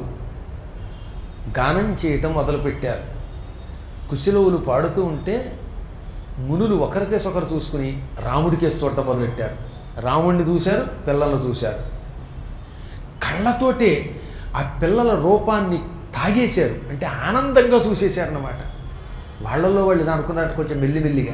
గానం చేయటం మొదలుపెట్టారు కుశలవులు పాడుతూ ఉంటే మునులు ఒకరికేసి ఒకరు చూసుకుని రాముడికేసి చూడటం మొదలెట్టారు రాముడిని చూశారు పిల్లలను చూశారు కళ్ళతోటే ఆ పిల్లల రూపాన్ని తాగేశారు అంటే ఆనందంగా చూసేశారన్నమాట వాళ్ళల్లో వాళ్ళు ఇలా అనుకున్నట్టు కొంచెం మెల్లిమెల్లిగా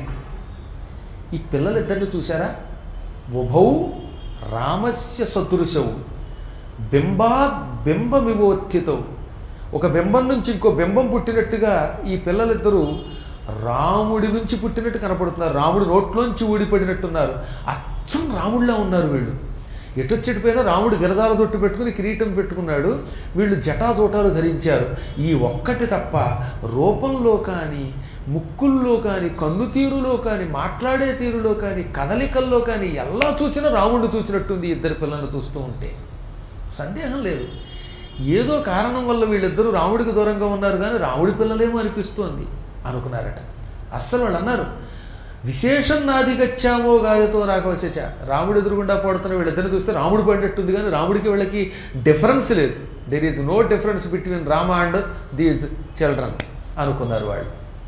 ఈ పిల్లలిద్దరిని చూసారా ఉభౌ రామస్య సదృశవు బింబాద్ బింబమివోత్థితవు ఒక బింబం నుంచి ఇంకో బింబం పుట్టినట్టుగా ఈ పిల్లలిద్దరూ రాముడి నుంచి పుట్టినట్టు కనపడుతున్నారు రాముడి నోట్లోంచి ఊడిపడినట్టున్నారు అచ్చం రాముడిలా ఉన్నారు వీళ్ళు ఎటొచ్చెటిపోయినా రాముడు గిరదాల తొట్టు పెట్టుకుని కిరీటం పెట్టుకున్నాడు వీళ్ళు జటాజోటాలు ధరించారు ఈ ఒక్కటి తప్ప రూపంలో కానీ ముక్కుల్లో కానీ కన్ను తీరులో కానీ మాట్లాడే తీరులో కానీ కదలికల్లో కానీ ఎలా చూసినా రాముడు చూసినట్టుంది ఈ ఇద్దరు పిల్లల్ని చూస్తూ ఉంటే సందేహం లేదు ఏదో కారణం వల్ల వీళ్ళిద్దరూ రాముడికి దూరంగా ఉన్నారు కానీ రాముడి పిల్లలేమో అనిపిస్తోంది అనుకున్నారట అస్సలు వాళ్ళు అన్నారు విశేషం నాది గచ్చామో గాలితో రాకవశచ రాముడు ఎదురుగుండా పడుతున్న వీళ్ళిద్దరిని చూస్తే రాముడు పడినట్టుంది కానీ రాముడికి వీళ్ళకి డిఫరెన్స్ లేదు there is no difference between Rama and these children అనుకున్నారు వాళ్ళు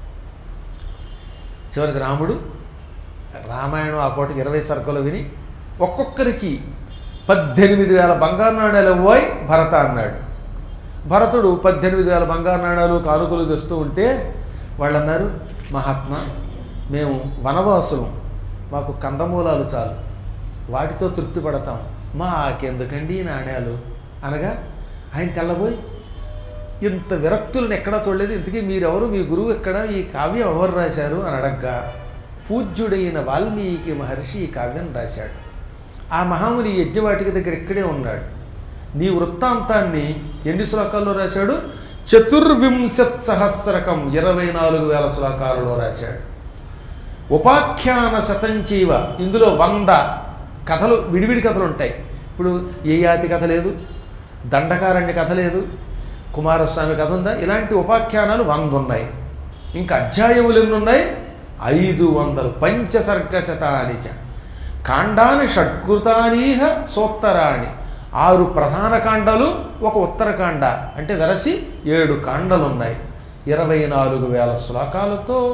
చివరికి రాముడు రామాయణం ఆ పూటకి ఇరవై సరుకులు విని ఒక్కొక్కరికి పద్దెనిమిది వేల బంగారు నాణ్యాలు ఇవ్వోయ్ భరత అన్నాడు భరతుడు పద్దెనిమిది వేల బంగారు నాణ్యాలు కానుకలు తెస్తూ ఉంటే వాళ్ళు అన్నారు మహాత్మా మేము వనవాసులం మాకు కందమూలాలు చాలు వాటితో తృప్తి పడతాం మాకెందుకండి ఈ నాణ్యాలు అనగా ఆయన తెల్లబోయి ఇంత విరక్తులను ఎక్కడా చూడలేదు ఇంతకీ మీరెవరు మీ గురువు ఎక్కడ ఈ కావ్యం ఎవరు రాశారు అని అడగ్గా పూజ్యుడైన వాల్మీకి మహర్షి ఈ కావ్యం రాశాడు ఆ మహాముని యజ్ఞవాటిక దగ్గర ఇక్కడే ఉన్నాడు నీ వృత్తాంతాన్ని ఎన్ని శ్లోకాల్లో రాశాడు చతుర్వింశత్ సహస్రకం ఇరవై నాలుగు వేల శ్లోకాలలో రాశాడు ఉపాఖ్యాన శతంచీవ ఇందులో వంద కథలు విడివిడి కథలు ఉంటాయి ఇప్పుడు ఏయాతి కథ లేదు దండకారణ్య కథ లేదు కుమారస్వామి కథ ఉందా ఇలాంటి ఉపాఖ్యానాలు వంద ఉన్నాయి ఇంకా అధ్యాయములు ఎన్ని ఉన్నాయి ఐదు వందలు పంచసర్గ శతానిచ కాండాని షడ్కృతానీహ సోత్తరాణి ఆరు ప్రధాన కాండాలు ఒక ఉత్తరకాండ అంటే వెరసి ఏడు కాండలు ఉన్నాయి ఇరవై నాలుగు వేల శ్లోకాలతో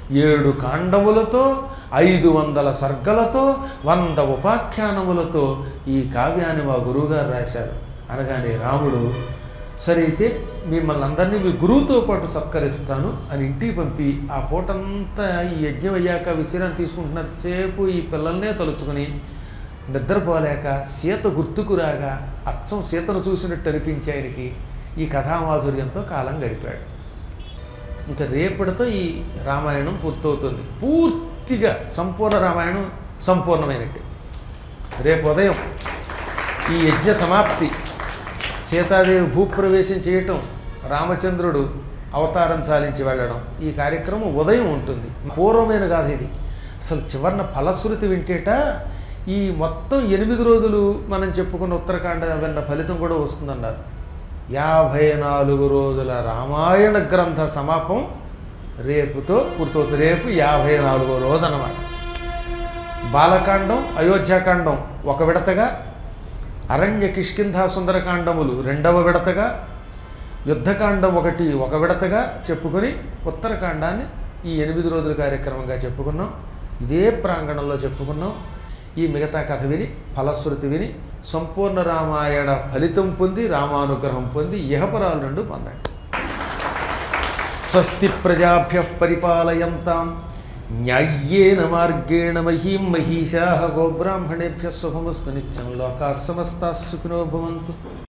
ఏడు కాండములతో ఐదు వందల సర్గలతో వంద ఉపాఖ్యానములతో ఈ కావ్యాన్ని మా గురువుగారు రాశారు అనగానే రాముడు సరే అయితే మిమ్మల్ని అందరినీ మీ గురువుతో పాటు సత్కరిస్తాను అని ఇంటికి పంపి ఆ పూటంతా ఈ యజ్ఞం అయ్యాక విశ్రాంతి తీసుకుంటున్నంతసేపు ఈ పిల్లల్నే తలుచుకుని నిద్రపోలేక సీత గుర్తుకు రాగా అచ్చం సీతను చూసినట్టు అనిపించే ఆయనకి ఈ కథామాధుర్యంతో కాలం గడిపాడు ఇంకా రేపటితో ఈ రామాయణం పూర్తవుతుంది పూర్తిగా సంపూర్ణ రామాయణం సంపూర్ణమైనట్టు రేపు ఉదయం ఈ యజ్ఞ సమాప్తి సీతాదేవి భూప్రవేశం చేయటం రామచంద్రుడు అవతారం చాలించి వెళ్ళడం ఈ కార్యక్రమం ఉదయం ఉంటుంది పూర్వమైన కాదు ఇది అసలు చివరిన ఫలశ్రుతి వింటేట ఈ మొత్తం ఎనిమిది రోజులు మనం చెప్పుకున్న ఉత్తరాఖండ విన్న ఫలితం కూడా వస్తుందన్నారు యాభై నాలుగు రోజుల రామాయణ గ్రంథ సమాపం రేపుతో పూర్తవుతుంది రేపు యాభై నాలుగో రోజు అన్నమాట బాలకాండం అయోధ్యాకాండం ఒక విడతగా అరణ్య కిష్కింధా సుందరకాండములు రెండవ విడతగా యుద్ధకాండం ఒకటి ఒక విడతగా చెప్పుకొని ఉత్తరకాండాన్ని ఈ ఎనిమిది రోజుల కార్యక్రమంగా చెప్పుకున్నాం ఇదే ప్రాంగణంలో చెప్పుకున్నాం ఈ మిగతా కథ విని ఫలశ్రుతి విని సంపూర్ణ రామాయణ ఫలితం పొంది రామానుగ్రహం పొంది ఇహపరాలు రెండు పొందండి స్వస్తి ప్రజాభ్య పరిపాలయంతాం న్యాయ్యేన మార్గేణ మహీం మహిషా గోబ్రాహ్మణేభ్య శుభమస్తు నిత్యం లోకా సమస్తా సుఖినో భవంతు